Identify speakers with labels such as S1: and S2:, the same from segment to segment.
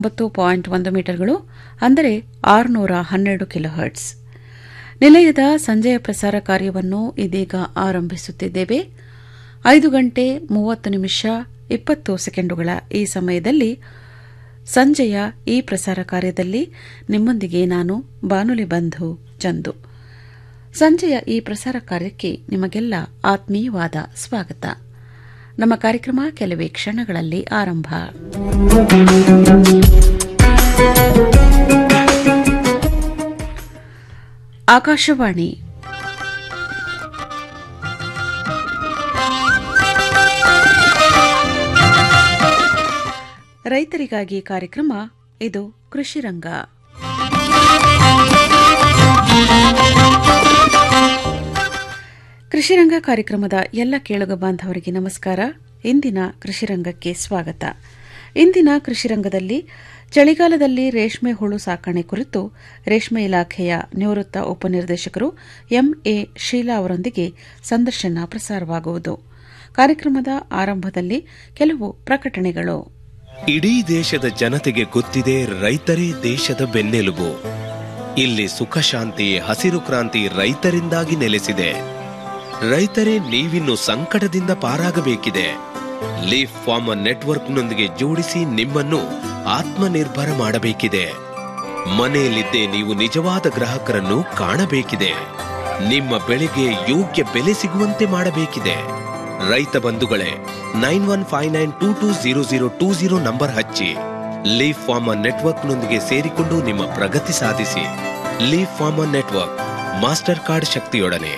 S1: ಒಂಬತ್ತು ಪಾಯಿಂಟ್ ಒಂದು ಮೀಟರ್ಗಳು ಅಂದರೆ ಆರುನೂರ ಹನ್ನೆರಡು ಕಿಲೋಹರ್ಟ್ಸ್ ನಿಲಯದ ಸಂಜೆಯ ಪ್ರಸಾರ ಕಾರ್ಯವನ್ನು ಇದೀಗ ಆರಂಭಿಸುತ್ತಿದ್ದೇವೆ ಐದು ಗಂಟೆ ಮೂವತ್ತು ನಿಮಿಷ ಇಪ್ಪತ್ತು ಸೆಕೆಂಡುಗಳ ಈ ಸಮಯದಲ್ಲಿ ಸಂಜೆಯ ಈ ಪ್ರಸಾರ ಕಾರ್ಯದಲ್ಲಿ ನಿಮ್ಮೊಂದಿಗೆ ನಾನು ಬಾನುಲಿ ಬಂಧು ಚಂದು ಸಂಜೆಯ ಈ ಪ್ರಸಾರ ಕಾರ್ಯಕ್ಕೆ ನಿಮಗೆಲ್ಲ ಆತ್ಮೀಯವಾದ ಸ್ವಾಗತ ನಮ್ಮ ಕಾರ್ಯಕ್ರಮ ಕೆಲವೇ ಕ್ಷಣಗಳಲ್ಲಿ ಆರಂಭ ಆಕಾಶವಾಣಿ ರೈತರಿಗಾಗಿ ಕಾರ್ಯಕ್ರಮ ಇದು ಕೃಷಿರಂಗ ಕೃಷಿರಂಗ ಕಾರ್ಯಕ್ರಮದ ಎಲ್ಲ ಕೇಳುಗ ಬಾಂಧವರಿಗೆ ನಮಸ್ಕಾರ ಇಂದಿನ ಕೃಷಿರಂಗಕ್ಕೆ ಸ್ವಾಗತ ಇಂದಿನ ಕೃಷಿರಂಗದಲ್ಲಿ ಚಳಿಗಾಲದಲ್ಲಿ ರೇಷ್ಮೆ ಹುಳು ಸಾಕಣೆ ಕುರಿತು ರೇಷ್ಮೆ ಇಲಾಖೆಯ ನಿವೃತ್ತ ಉಪನಿರ್ದೇಶಕರು ಎಂಎ ಶೀಲಾ ಅವರೊಂದಿಗೆ ಸಂದರ್ಶನ ಪ್ರಸಾರವಾಗುವುದು ಕಾರ್ಯಕ್ರಮದ ಆರಂಭದಲ್ಲಿ ಕೆಲವು ಪ್ರಕಟಣೆಗಳು
S2: ಇಡೀ ದೇಶದ ಜನತೆಗೆ ಗೊತ್ತಿದೆ ರೈತರೇ ದೇಶದ ಬೆನ್ನೆಲುಬು ಇಲ್ಲಿ ಸುಖ ಶಾಂತಿ ಹಸಿರು ಕ್ರಾಂತಿ ರೈತರಿಂದಾಗಿ ನೆಲೆಸಿದೆ ರೈತರೇ ನೀವಿನ್ನು ಸಂಕಟದಿಂದ ಪಾರಾಗಬೇಕಿದೆ ಲೀಫ್ ಫಾರ್ಮರ್ ನೆಟ್ವರ್ಕ್ನೊಂದಿಗೆ ಜೋಡಿಸಿ ನಿಮ್ಮನ್ನು ಆತ್ಮನಿರ್ಭರ ಮಾಡಬೇಕಿದೆ ಮನೆಯಲ್ಲಿದ್ದೇ ನೀವು ನಿಜವಾದ ಗ್ರಾಹಕರನ್ನು ಕಾಣಬೇಕಿದೆ ನಿಮ್ಮ ಬೆಳೆಗೆ ಯೋಗ್ಯ ಬೆಲೆ ಸಿಗುವಂತೆ ಮಾಡಬೇಕಿದೆ ರೈತ ಬಂಧುಗಳೇ nine one five nine two two zero zero two zero number ಹಚ್ಚಿ ಲೀಫ್ ಫಾರ್ಮರ್ ನೆಟ್ವರ್ಕ್ನೊಂದಿಗೆ ಸೇರಿಕೊಂಡು ನಿಮ್ಮ ಪ್ರಗತಿ ಸಾಧಿಸಿ leaf farmer network master card ಶಕ್ತಿಯೊಡನೆ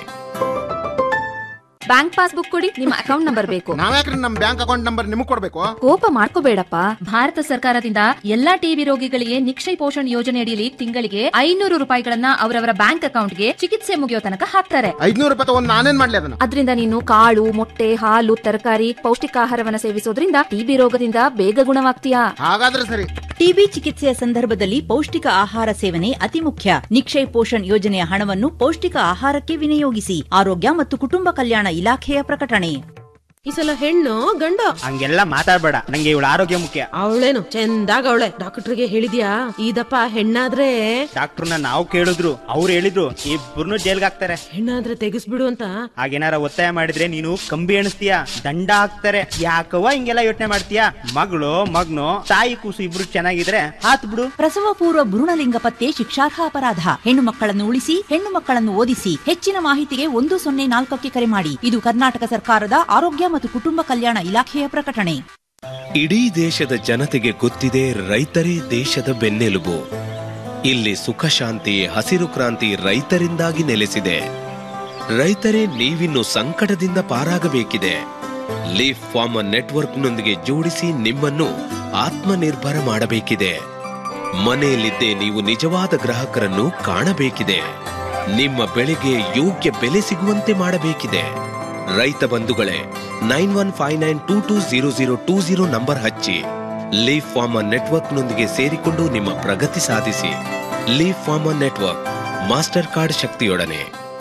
S3: ಬ್ಯಾಂಕ್ ಪಾಸ್ಬುಕ್ ಕೊಡಿ ನಿಮ್ಮ ಅಕೌಂಟ್ ನಂಬರ್ ಬೇಕು
S4: ನಾವ್ಯಾಕ್ರಿ ನಮ್ ಬ್ಯಾಂಕ್ ಅಕೌಂಟ್ ನಂಬರ್ ನಿಮಗ್ ಕೊಡ್ಬೇಕು
S3: ಕೋಪ ಮಾಡ್ಕೋಬೇಡಪ್ಪ ಭಾರತ ಸರ್ಕಾರದಿಂದ ಎಲ್ಲಾ ಟಿಬಿ ರೋಗಿಗಳಿಗೆ ನಿಕ್ಷಯ ಪೋಷಣ್ ಯೋಜನೆ ಅಡಿಯಲ್ಲಿ ತಿಂಗಳಿಗೆ ಐನೂರು ರೂಪಾಯಿಗಳನ್ನ ಅವರವರ ಬ್ಯಾಂಕ್ ಅಕೌಂಟ್ಗೆ ಚಿಕಿತ್ಸೆ ಮುಗಿಯೋ ತನಕ ಹಾಕ್ತಾರೆ
S4: ಐದ್ನೂರು ರೂಪಾಯಿ ತಗೊಂಡ್ ನಾನೇನ್ ಮಾಡ್ಲಿ ಅದನ್ನ
S3: ಅದರಿಂದ ನೀನು ಕಾಳು ಮೊಟ್ಟೆ ಹಾಲು ತರಕಾರಿ ಪೌಷ್ಟಿಕಾಹಾರವನ್ನ ಸೇವಿಸೋದ್ರಿಂದ ಟಿಬಿ ರೋಗದಿಂದ ಬೇಗ ಗುಣವಾಗ್ತೀಯಾ
S4: ಹಾಗಾದ್ರೆ ಸರಿ
S5: ಟಿಬಿ ಚಿಕಿತ್ಸೆಯ ಸಂದರ್ಭದಲ್ಲಿ ಪೌಷ್ಟಿಕ ಆಹಾರ ಸೇವನೆ ಅತಿ ಮುಖ್ಯ ನಿಕ್ಷಯ್ ಪೋಷಣ್ ಯೋಜನೆಯ ಹಣವನ್ನು ಪೌಷ್ಟಿಕ ಆಹಾರಕ್ಕೆ ವಿನಿಯೋಗಿಸಿ ಆರೋಗ್ಯ ಮತ್ತು ಕುಟುಂಬ ಕಲ್ಯಾಣ ಇಲಾಖೆಯ ಪ್ರಕಟಣೆ
S6: ಈ ಸಲ ಹೆಣ್ಣು ಗಂಡ
S7: ಹಂಗೆಲ್ಲ ಮಾತಾಡ್ಬೇಡ ನಂಗೆ ಇವಳ ಆರೋಗ್ಯ ಮುಖ್ಯ
S6: ಅವಳೇನು ಚಂದಾಗ ಅವಳೆ ಡಾಕ್ಟರ್ಗೆ ಹೇಳಿದ್ಯಾ ಇದಪ್ಪ ಹೆಣ್ಣಾದ್ರೆ
S7: ಡಾಕ್ಟರ್ನ ನಾವು ಕೇಳಿದ್ರು ಅವ್ರು ಹೇಳಿದ್ರು ಇಬ್ಬರನ್ನು ಜೈಲ್ಗೆ ಹಾಕ್ತಾರೆ
S6: ಹೆಣ್ಣಾದ್ರೆ ತೆಗಿಸ್ಬಿಡು ಅಂತ
S7: ಹಾಗೇನಾರ ಒತ್ತಾಯ ಮಾಡಿದ್ರೆ ನೀನು ಕಂಬಿ ಎಣಿಸ್ತೀಯ ದಂಡ ಹಾಕ್ತಾರೆ ಯಾಕವ್ವ ಹಿಂಗೆಲ್ಲ ಯೋಚನೆ ಮಾಡ್ತೀಯ ಮಗಳು ಮಗ್ನು ತಾಯಿ ಕೂಸು ಇಬ್ರು ಚೆನ್ನಾಗಿದ್ರೆ ಹಾತ್ ಬಿಡು
S5: ಪ್ರಸವ ಪೂರ್ವ ಭ್ರೂಣಲಿಂಗ ಪತ್ತೆ ಶಿಕ್ಷಾರ್ಹ ಅಪರಾಧ ಹೆಣ್ಣು ಮಕ್ಕಳನ್ನು ಉಳಿಸಿ ಹೆಣ್ಣು ಮಕ್ಕಳನ್ನು ಓದಿಸಿ ಹೆಚ್ಚಿನ ಮಾಹಿತಿಗೆ ಒಂದು ಸೊನ್ನೆ ನಾಲ್ಕಕ್ಕೆ ಕರೆ ಮಾಡಿ ಇದು ಕರ್ನಾಟಕ ಸರ್ಕಾರದ ಆರೋಗ್ಯ ಮತ್ತು ಕುಟುಂಬ ಕಲ್ಯಾಣ ಇಲಾಖೆಯ ಪ್ರಕಟಣೆ
S2: ಇಡೀ ದೇಶದ ಜನತೆಗೆ ಗೊತ್ತಿದೆ ರೈತರೇ ದೇಶದ ಬೆನ್ನೆಲುಬು ಇಲ್ಲಿ ಸುಖ ಶಾಂತಿ ಹಸಿರು ಕ್ರಾಂತಿ ರೈತರಿಂದಾಗಿ ನೆಲೆಸಿದೆ ರೈತರೇ ನೀವಿನ್ನು ಸಂಕಟದಿಂದ ಪಾರಾಗಬೇಕಿದೆ ಲೀಫ್ ಫಾರ್ಮರ್ ನೆಟ್ವರ್ಕ್ನೊಂದಿಗೆ ಜೋಡಿಸಿ ನಿಮ್ಮನ್ನು ಆತ್ಮನಿರ್ಭರ ಮಾಡಬೇಕಿದೆ ಮನೆಯಲ್ಲಿದ್ದೇ ನೀವು ನಿಜವಾದ ಗ್ರಾಹಕರನ್ನು ಕಾಣಬೇಕಿದೆ ನಿಮ್ಮ ಬೆಳೆಗೆ ಯೋಗ್ಯ ಬೆಲೆ ಸಿಗುವಂತೆ ಮಾಡಬೇಕಿದೆ ರೈತ ಬಂಧುಗಳೇ nine one five nine two two zero zero two zero number ಹಚ್ಚಿ ಲೀಫ್ ಫಾರ್ಮರ್ ನೆಟ್ವರ್ಕ್ನೊಂದಿಗೆ ಸೇರಿಕೊಂಡು ನಿಮ್ಮ ಪ್ರಗತಿ ಸಾಧಿಸಿ leaf farmer network master card ಶಕ್ತಿಯೊಡನೆ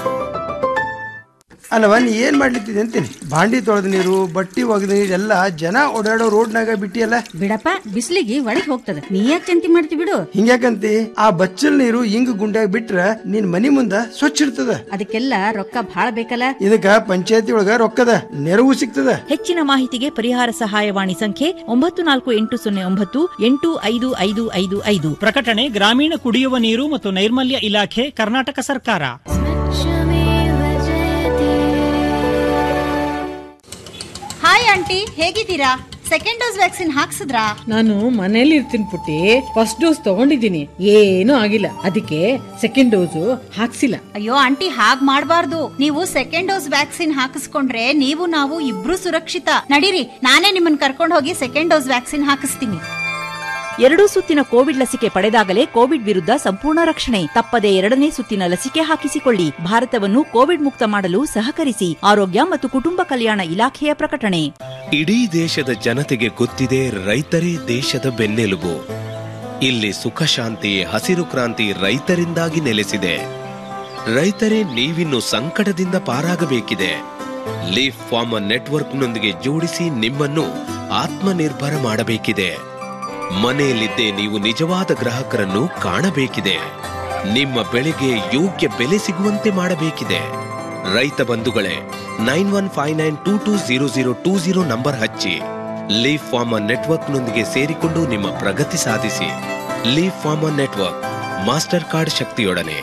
S8: ಅಲ್ಲವ ನೀ ಏನ್ ಮಾಡ್ಲಿತ್ತಿದೆ ಅಂತೀನಿ ಬಾಂಡಿ ತೊಳೆದ ನೀರು ಬಟ್ಟಿ ಒಗೆದ ನೀರು ಎಲ್ಲ ಜನ ಓಡಾಡೋ ರೋಡ್ನಾಗ ಬಿಟ್ಟಿಯಲ್ಲ
S9: ಬಿಡಪ್ಪ ಬಿಸಿಲಿಗೆ ಒಳಗ್ ಹೋಗ್ತದ ನೀ ಯಾಕೆ ಚಿಂತೆ ಮಾಡ್ತಿ ಬಿಡು
S8: ಹಿಂಗ್ಯಾಕಂತಿ ಆ ಬಚ್ಚಲ್ ನೀರು ಹಿಂಗ್ ಗುಂಡ್ಯಾಗ ಬಿಟ್ರ ನಿನ್ ಮನಿ ಮುಂದ ಸ್ವಚ್ಛ ಇರ್ತದ
S9: ಅದಕ್ಕೆಲ್ಲ ರೊಕ್ಕ ಭಾಳ ಬೇಕಲ್ಲ
S8: ಇದಕ್ಕ ಪಂಚಾಯತಿ ಒಳಗ ರೊಕ್ಕದ ನೆರವು ಸಿಗ್ತದ
S5: ಹೆಚ್ಚಿನ ಮಾಹಿತಿಗೆ ಪರಿಹಾರ ಸಹಾಯವಾಣಿ ಸಂಖ್ಯೆ ಒಂಬತ್ತು ನಾಲ್ಕು ಎಂಟು ಸೊನ್ನೆ ಒಂಬತ್ತು ಎಂಟು ಐದು ಐದು ಐದು ಐದು
S10: ಪ್ರಕಟಣೆ ಗ್ರಾಮೀಣ ಕುಡಿಯುವ ನೀರು ಮತ್ತು ನೈರ್ಮಲ್ಯ ಇಲಾಖೆ ಕರ್ನಾಟಕ ಸರ್ಕಾರ
S11: ಹಾಯ್ ಆಂಟಿ ಹೇಗಿದ್ದೀರಾ ಸೆಕೆಂಡ್ ಡೋಸ್ ವ್ಯಾಕ್ಸಿನ್ ಹಾಕ್ಸಿದ್ರಾ
S6: ನಾನು ಮನೇಲಿ ಇರ್ತೀನಿ ಪುಟ್ಟಿ ಫಸ್ಟ್ ಡೋಸ್ ತಗೊಂಡಿದ್ದೀನಿ ಏನೂ ಆಗಿಲ್ಲ ಅದಕ್ಕೆ ಸೆಕೆಂಡ್ ಡೋಸು ಹಾಕ್ಸಿಲ್ಲ
S11: ಅಯ್ಯೋ ಆಂಟಿ ಹಾಗ್ ಮಾಡ್ಬಾರ್ದು ನೀವು ಸೆಕೆಂಡ್ ಡೋಸ್ ವ್ಯಾಕ್ಸಿನ್ ಹಾಕಿಸ್ಕೊಂಡ್ರೆ ನೀವು ನಾವು ಇಬ್ರು ಸುರಕ್ಷಿತ ನಡೀರಿ ನಾನೇ ನಿಮ್ಮನ್ನ ಕರ್ಕೊಂಡು ಹೋಗಿ ಸೆಕೆಂಡ್ ಡೋಸ್ ವ್ಯಾಕ್ಸಿನ್ ಹಾಕಿಸ್ತೀನಿ
S5: ಎರಡೂ ಸುತ್ತಿನ ಕೋವಿಡ್ ಲಸಿಕೆ ಪಡೆದಾಗಲೇ ಕೋವಿಡ್ ವಿರುದ್ಧ ಸಂಪೂರ್ಣ ರಕ್ಷಣೆ ತಪ್ಪದೆ ಎರಡನೇ ಸುತ್ತಿನ ಲಸಿಕೆ ಹಾಕಿಸಿಕೊಳ್ಳಿ ಭಾರತವನ್ನು ಕೋವಿಡ್ ಮುಕ್ತ ಮಾಡಲು ಸಹಕರಿಸಿ ಆರೋಗ್ಯ ಮತ್ತು ಕುಟುಂಬ ಕಲ್ಯಾಣ ಇಲಾಖೆಯ ಪ್ರಕಟಣೆ
S2: ಇಡೀ ದೇಶದ ಜನತೆಗೆ ಗೊತ್ತಿದೆ ರೈತರೇ ದೇಶದ ಬೆನ್ನೆಲುಬು ಇಲ್ಲಿ ಸುಖ ಶಾಂತಿ ಹಸಿರು ಕ್ರಾಂತಿ ರೈತರಿಂದಾಗಿ ನೆಲೆಸಿದೆ ರೈತರೇ ನೀವಿನ್ನು ಸಂಕಟದಿಂದ ಪಾರಾಗಬೇಕಿದೆ ಲೀಫ್ ಫಾರ್ಮರ್ ನೆಟ್ವರ್ಕ್ನೊಂದಿಗೆ ಜೋಡಿಸಿ ನಿಮ್ಮನ್ನು ಆತ್ಮನಿರ್ಭರ ಮಾಡಬೇಕಿದೆ ಮನೆಯಲ್ಲಿದ್ದೇ ನೀವು ನಿಜವಾದ ಗ್ರಾಹಕರನ್ನು ಕಾಣಬೇಕಿದೆ ನಿಮ್ಮ ಬೆಳೆಗೆ ಯೋಗ್ಯ ಬೆಲೆ ಸಿಗುವಂತೆ ಮಾಡಬೇಕಿದೆ ರೈತ ಬಂಧುಗಳೇ nine one five nine two two zero zero two zero number ಹಚ್ಚಿ ಲೀಫ್ ಫಾರ್ಮರ್ ನೆಟ್ವರ್ಕ್ನೊಂದಿಗೆ ಸೇರಿಕೊಂಡು ನಿಮ್ಮ ಪ್ರಗತಿ ಸಾಧಿಸಿ leaf farmer network master card ಶಕ್ತಿಯೊಡನೆ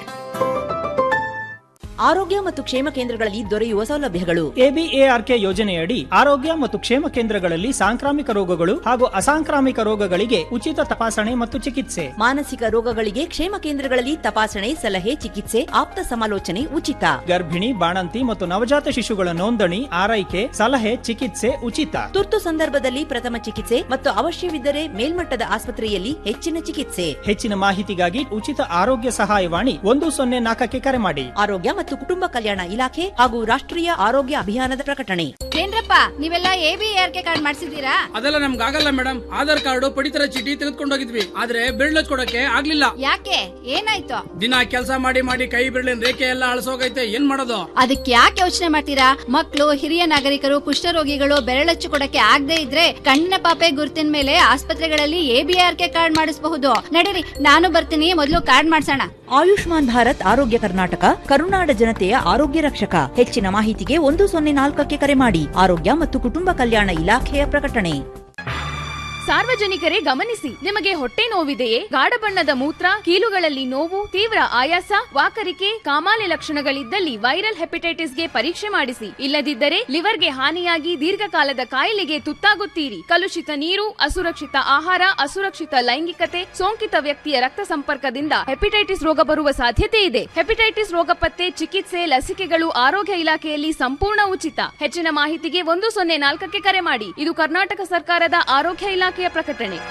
S5: ಆರೋಗ್ಯ ಮತ್ತು ಕ್ಷೇಮ ಕೇಂದ್ರಗಳಲ್ಲಿ ದೊರೆಯುವ ಸೌಲಭ್ಯಗಳು
S10: ಎಬಿಎಆರ್ಕೆ ಯೋಜನೆಯಡಿ ಆರೋಗ್ಯ ಮತ್ತು ಕ್ಷೇಮ ಕೇಂದ್ರಗಳಲ್ಲಿ ಸಾಂಕ್ರಾಮಿಕ ರೋಗಗಳು ಹಾಗೂ ಅಸಾಂಕ್ರಾಮಿಕ ರೋಗಗಳಿಗೆ ಉಚಿತ ತಪಾಸಣೆ ಮತ್ತು ಚಿಕಿತ್ಸೆ
S5: ಮಾನಸಿಕ ರೋಗಗಳಿಗೆ ಕ್ಷೇಮ ಕೇಂದ್ರಗಳಲ್ಲಿ ತಪಾಸಣೆ ಸಲಹೆ ಚಿಕಿತ್ಸೆ ಆಪ್ತ ಸಮಾಲೋಚನೆ ಉಚಿತ
S10: ಗರ್ಭಿಣಿ ಬಾಣಂತಿ ಮತ್ತು ನವಜಾತ ಶಿಶುಗಳ ನೋಂದಣಿ ಆರೈಕೆ ಸಲಹೆ ಚಿಕಿತ್ಸೆ ಉಚಿತ
S5: ತುರ್ತು ಸಂದರ್ಭದಲ್ಲಿ ಪ್ರಥಮ ಚಿಕಿತ್ಸೆ ಮತ್ತು ಅವಶ್ಯವಿದ್ದರೆ ಮೇಲ್ಮಟ್ಟದ ಆಸ್ಪತ್ರೆಯಲ್ಲಿ ಹೆಚ್ಚಿನ ಚಿಕಿತ್ಸೆ
S10: ಹೆಚ್ಚಿನ ಮಾಹಿತಿಗಾಗಿ ಉಚಿತ ಆರೋಗ್ಯ ಸಹಾಯವಾಣಿ ಒಂದು ಸೊನ್ನೆ ನಾಲ್ಕಕ್ಕೆ ಕರೆ ಮಾಡಿ
S5: ಆರೋಗ್ಯ ಮತ್ತು ಕುಟುಂಬ ಕಲ್ಯಾಣ ಇಲಾಖೆ ಹಾಗೂ ರಾಷ್ಟ್ರೀಯ ಆರೋಗ್ಯ ಅಭಿಯಾನದ ಪ್ರಕಟಣೆ
S12: ಏನ್ರಪ್ಪ ನೀವೆಲ್ಲ ಎಬಿಆರ್ಕೆ ಕಾರ್ಡ್ ಮಾಡಿಸಿದೀರಾ
S13: ಅದೆಲ್ಲ ನಮ್ಗೆ ಆಗಲ್ಲ ಮೇಡಮ್ ಆಧಾರ್ ಕಾರ್ಡ್ ಪಡಿತರ ಚೀಟಿ ತೆಗೆದುಕೊಂಡು ಹೋಗಿದ್ವಿ ಆದ್ರೆ ಬೆರಳು ಕೊಡಕ್ಕೆ ಆಗ್ಲಿಲ್ಲ
S12: ಯಾಕೆ ಏನಾಯ್ತು
S13: ದಿನ ಕೆಲಸ ಮಾಡಿ ಮಾಡಿ ಕೈ ಬೆರಳಿನ ರೇಖೆ ಎಲ್ಲ ಅಳಸೋಗೈತೆ ಏನ್ ಮಾಡೋದು
S12: ಅದಕ್ಕೆ ಯಾಕೆ ಯೋಚನೆ ಮಾಡ್ತೀರಾ ಮಕ್ಕಳು ಹಿರಿಯ ನಾಗರಿಕರು ಕುಷ್ಠರೋಗಿಗಳು ಬೆರಳಚ್ಚು ಕೊಡಕ್ಕೆ ಆಗದೆ ಇದ್ರೆ ಕಣ್ಣಿನ ಪಾಪೆ ಗುರುತಿನ ಮೇಲೆ ಆಸ್ಪತ್ರೆಗಳಲ್ಲಿ ಎಬಿಆರ್ಕೆ ಕಾರ್ಡ್ ಮಾಡಿಸಬಹುದು ನಡೀರಿ ನಾನು ಬರ್ತೀನಿ ಮೊದಲು ಕಾರ್ಡ್ ಮಾಡ್ಸೋಣ
S5: ಆಯುಷ್ಮಾನ್ ಭಾರತ್ ಆರೋಗ್ಯ ಕರ್ನಾಟಕ ಕರುನಾಡ ಜನತೆಯ ಆರೋಗ್ಯ ರಕ್ಷಕ ಹೆಚ್ಚಿನ ಮಾಹಿತಿಗೆ ಒಂದು ಸೊನ್ನೆ ನಾಲ್ಕಕ್ಕೆ ಕರೆ ಮಾಡಿ ಆರೋಗ್ಯ ಮತ್ತು ಕುಟುಂಬ ಕಲ್ಯಾಣ ಇಲಾಖೆಯ ಪ್ರಕಟಣೆ
S14: ಸಾರ್ವಜನಿಕರೇ ಗಮನಿಸಿ ನಿಮಗೆ ಹೊಟ್ಟೆ ನೋವಿದೆಯೇ ಗಾಢ ಬಣ್ಣದ ಮೂತ್ರ ಕೀಲುಗಳಲ್ಲಿ ನೋವು ತೀವ್ರ ಆಯಾಸ ವಾಕರಿಕೆ ಕಾಮಾಲೆ ಲಕ್ಷಣಗಳಿದ್ದಲ್ಲಿ ವೈರಲ್ ಹೆಪಟೈಟಿಸ್ಗೆ ಪರೀಕ್ಷೆ ಮಾಡಿಸಿ ಇಲ್ಲದಿದ್ದರೆ ಲಿವರ್ಗೆ ಹಾನಿಯಾಗಿ ದೀರ್ಘಕಾಲದ ಕಾಯಿಲೆಗೆ ತುತ್ತಾಗುತ್ತೀರಿ ಕಲುಷಿತ ನೀರು ಅಸುರಕ್ಷಿತ ಆಹಾರ ಅಸುರಕ್ಷಿತ ಲೈಂಗಿಕತೆ ಸೋಂಕಿತ ವ್ಯಕ್ತಿಯ ರಕ್ತ ಸಂಪರ್ಕದಿಂದ ಹೆಪಟೈಟಿಸ್ ರೋಗ ಬರುವ ಸಾಧ್ಯತೆ ಇದೆ ಹೆಪಟೈಟಿಸ್ ರೋಗ ಪತ್ತೆ ಚಿಕಿತ್ಸೆ ಲಸಿಕೆಗಳು ಆರೋಗ್ಯ ಇಲಾಖೆಯಲ್ಲಿ ಸಂಪೂರ್ಣ ಉಚಿತ ಹೆಚ್ಚಿನ ಮಾಹಿತಿಗೆ ಒಂದು ಸೊನ್ನೆ ನಾಲ್ಕಕ್ಕೆ ಕರೆ ಮಾಡಿ ಇದು ಕರ್ನಾಟಕ ಸರ್ಕಾರದ ಆರೋಗ್ಯ ಇಲಾಖೆಯ ಪ್ರಕಟಣೆ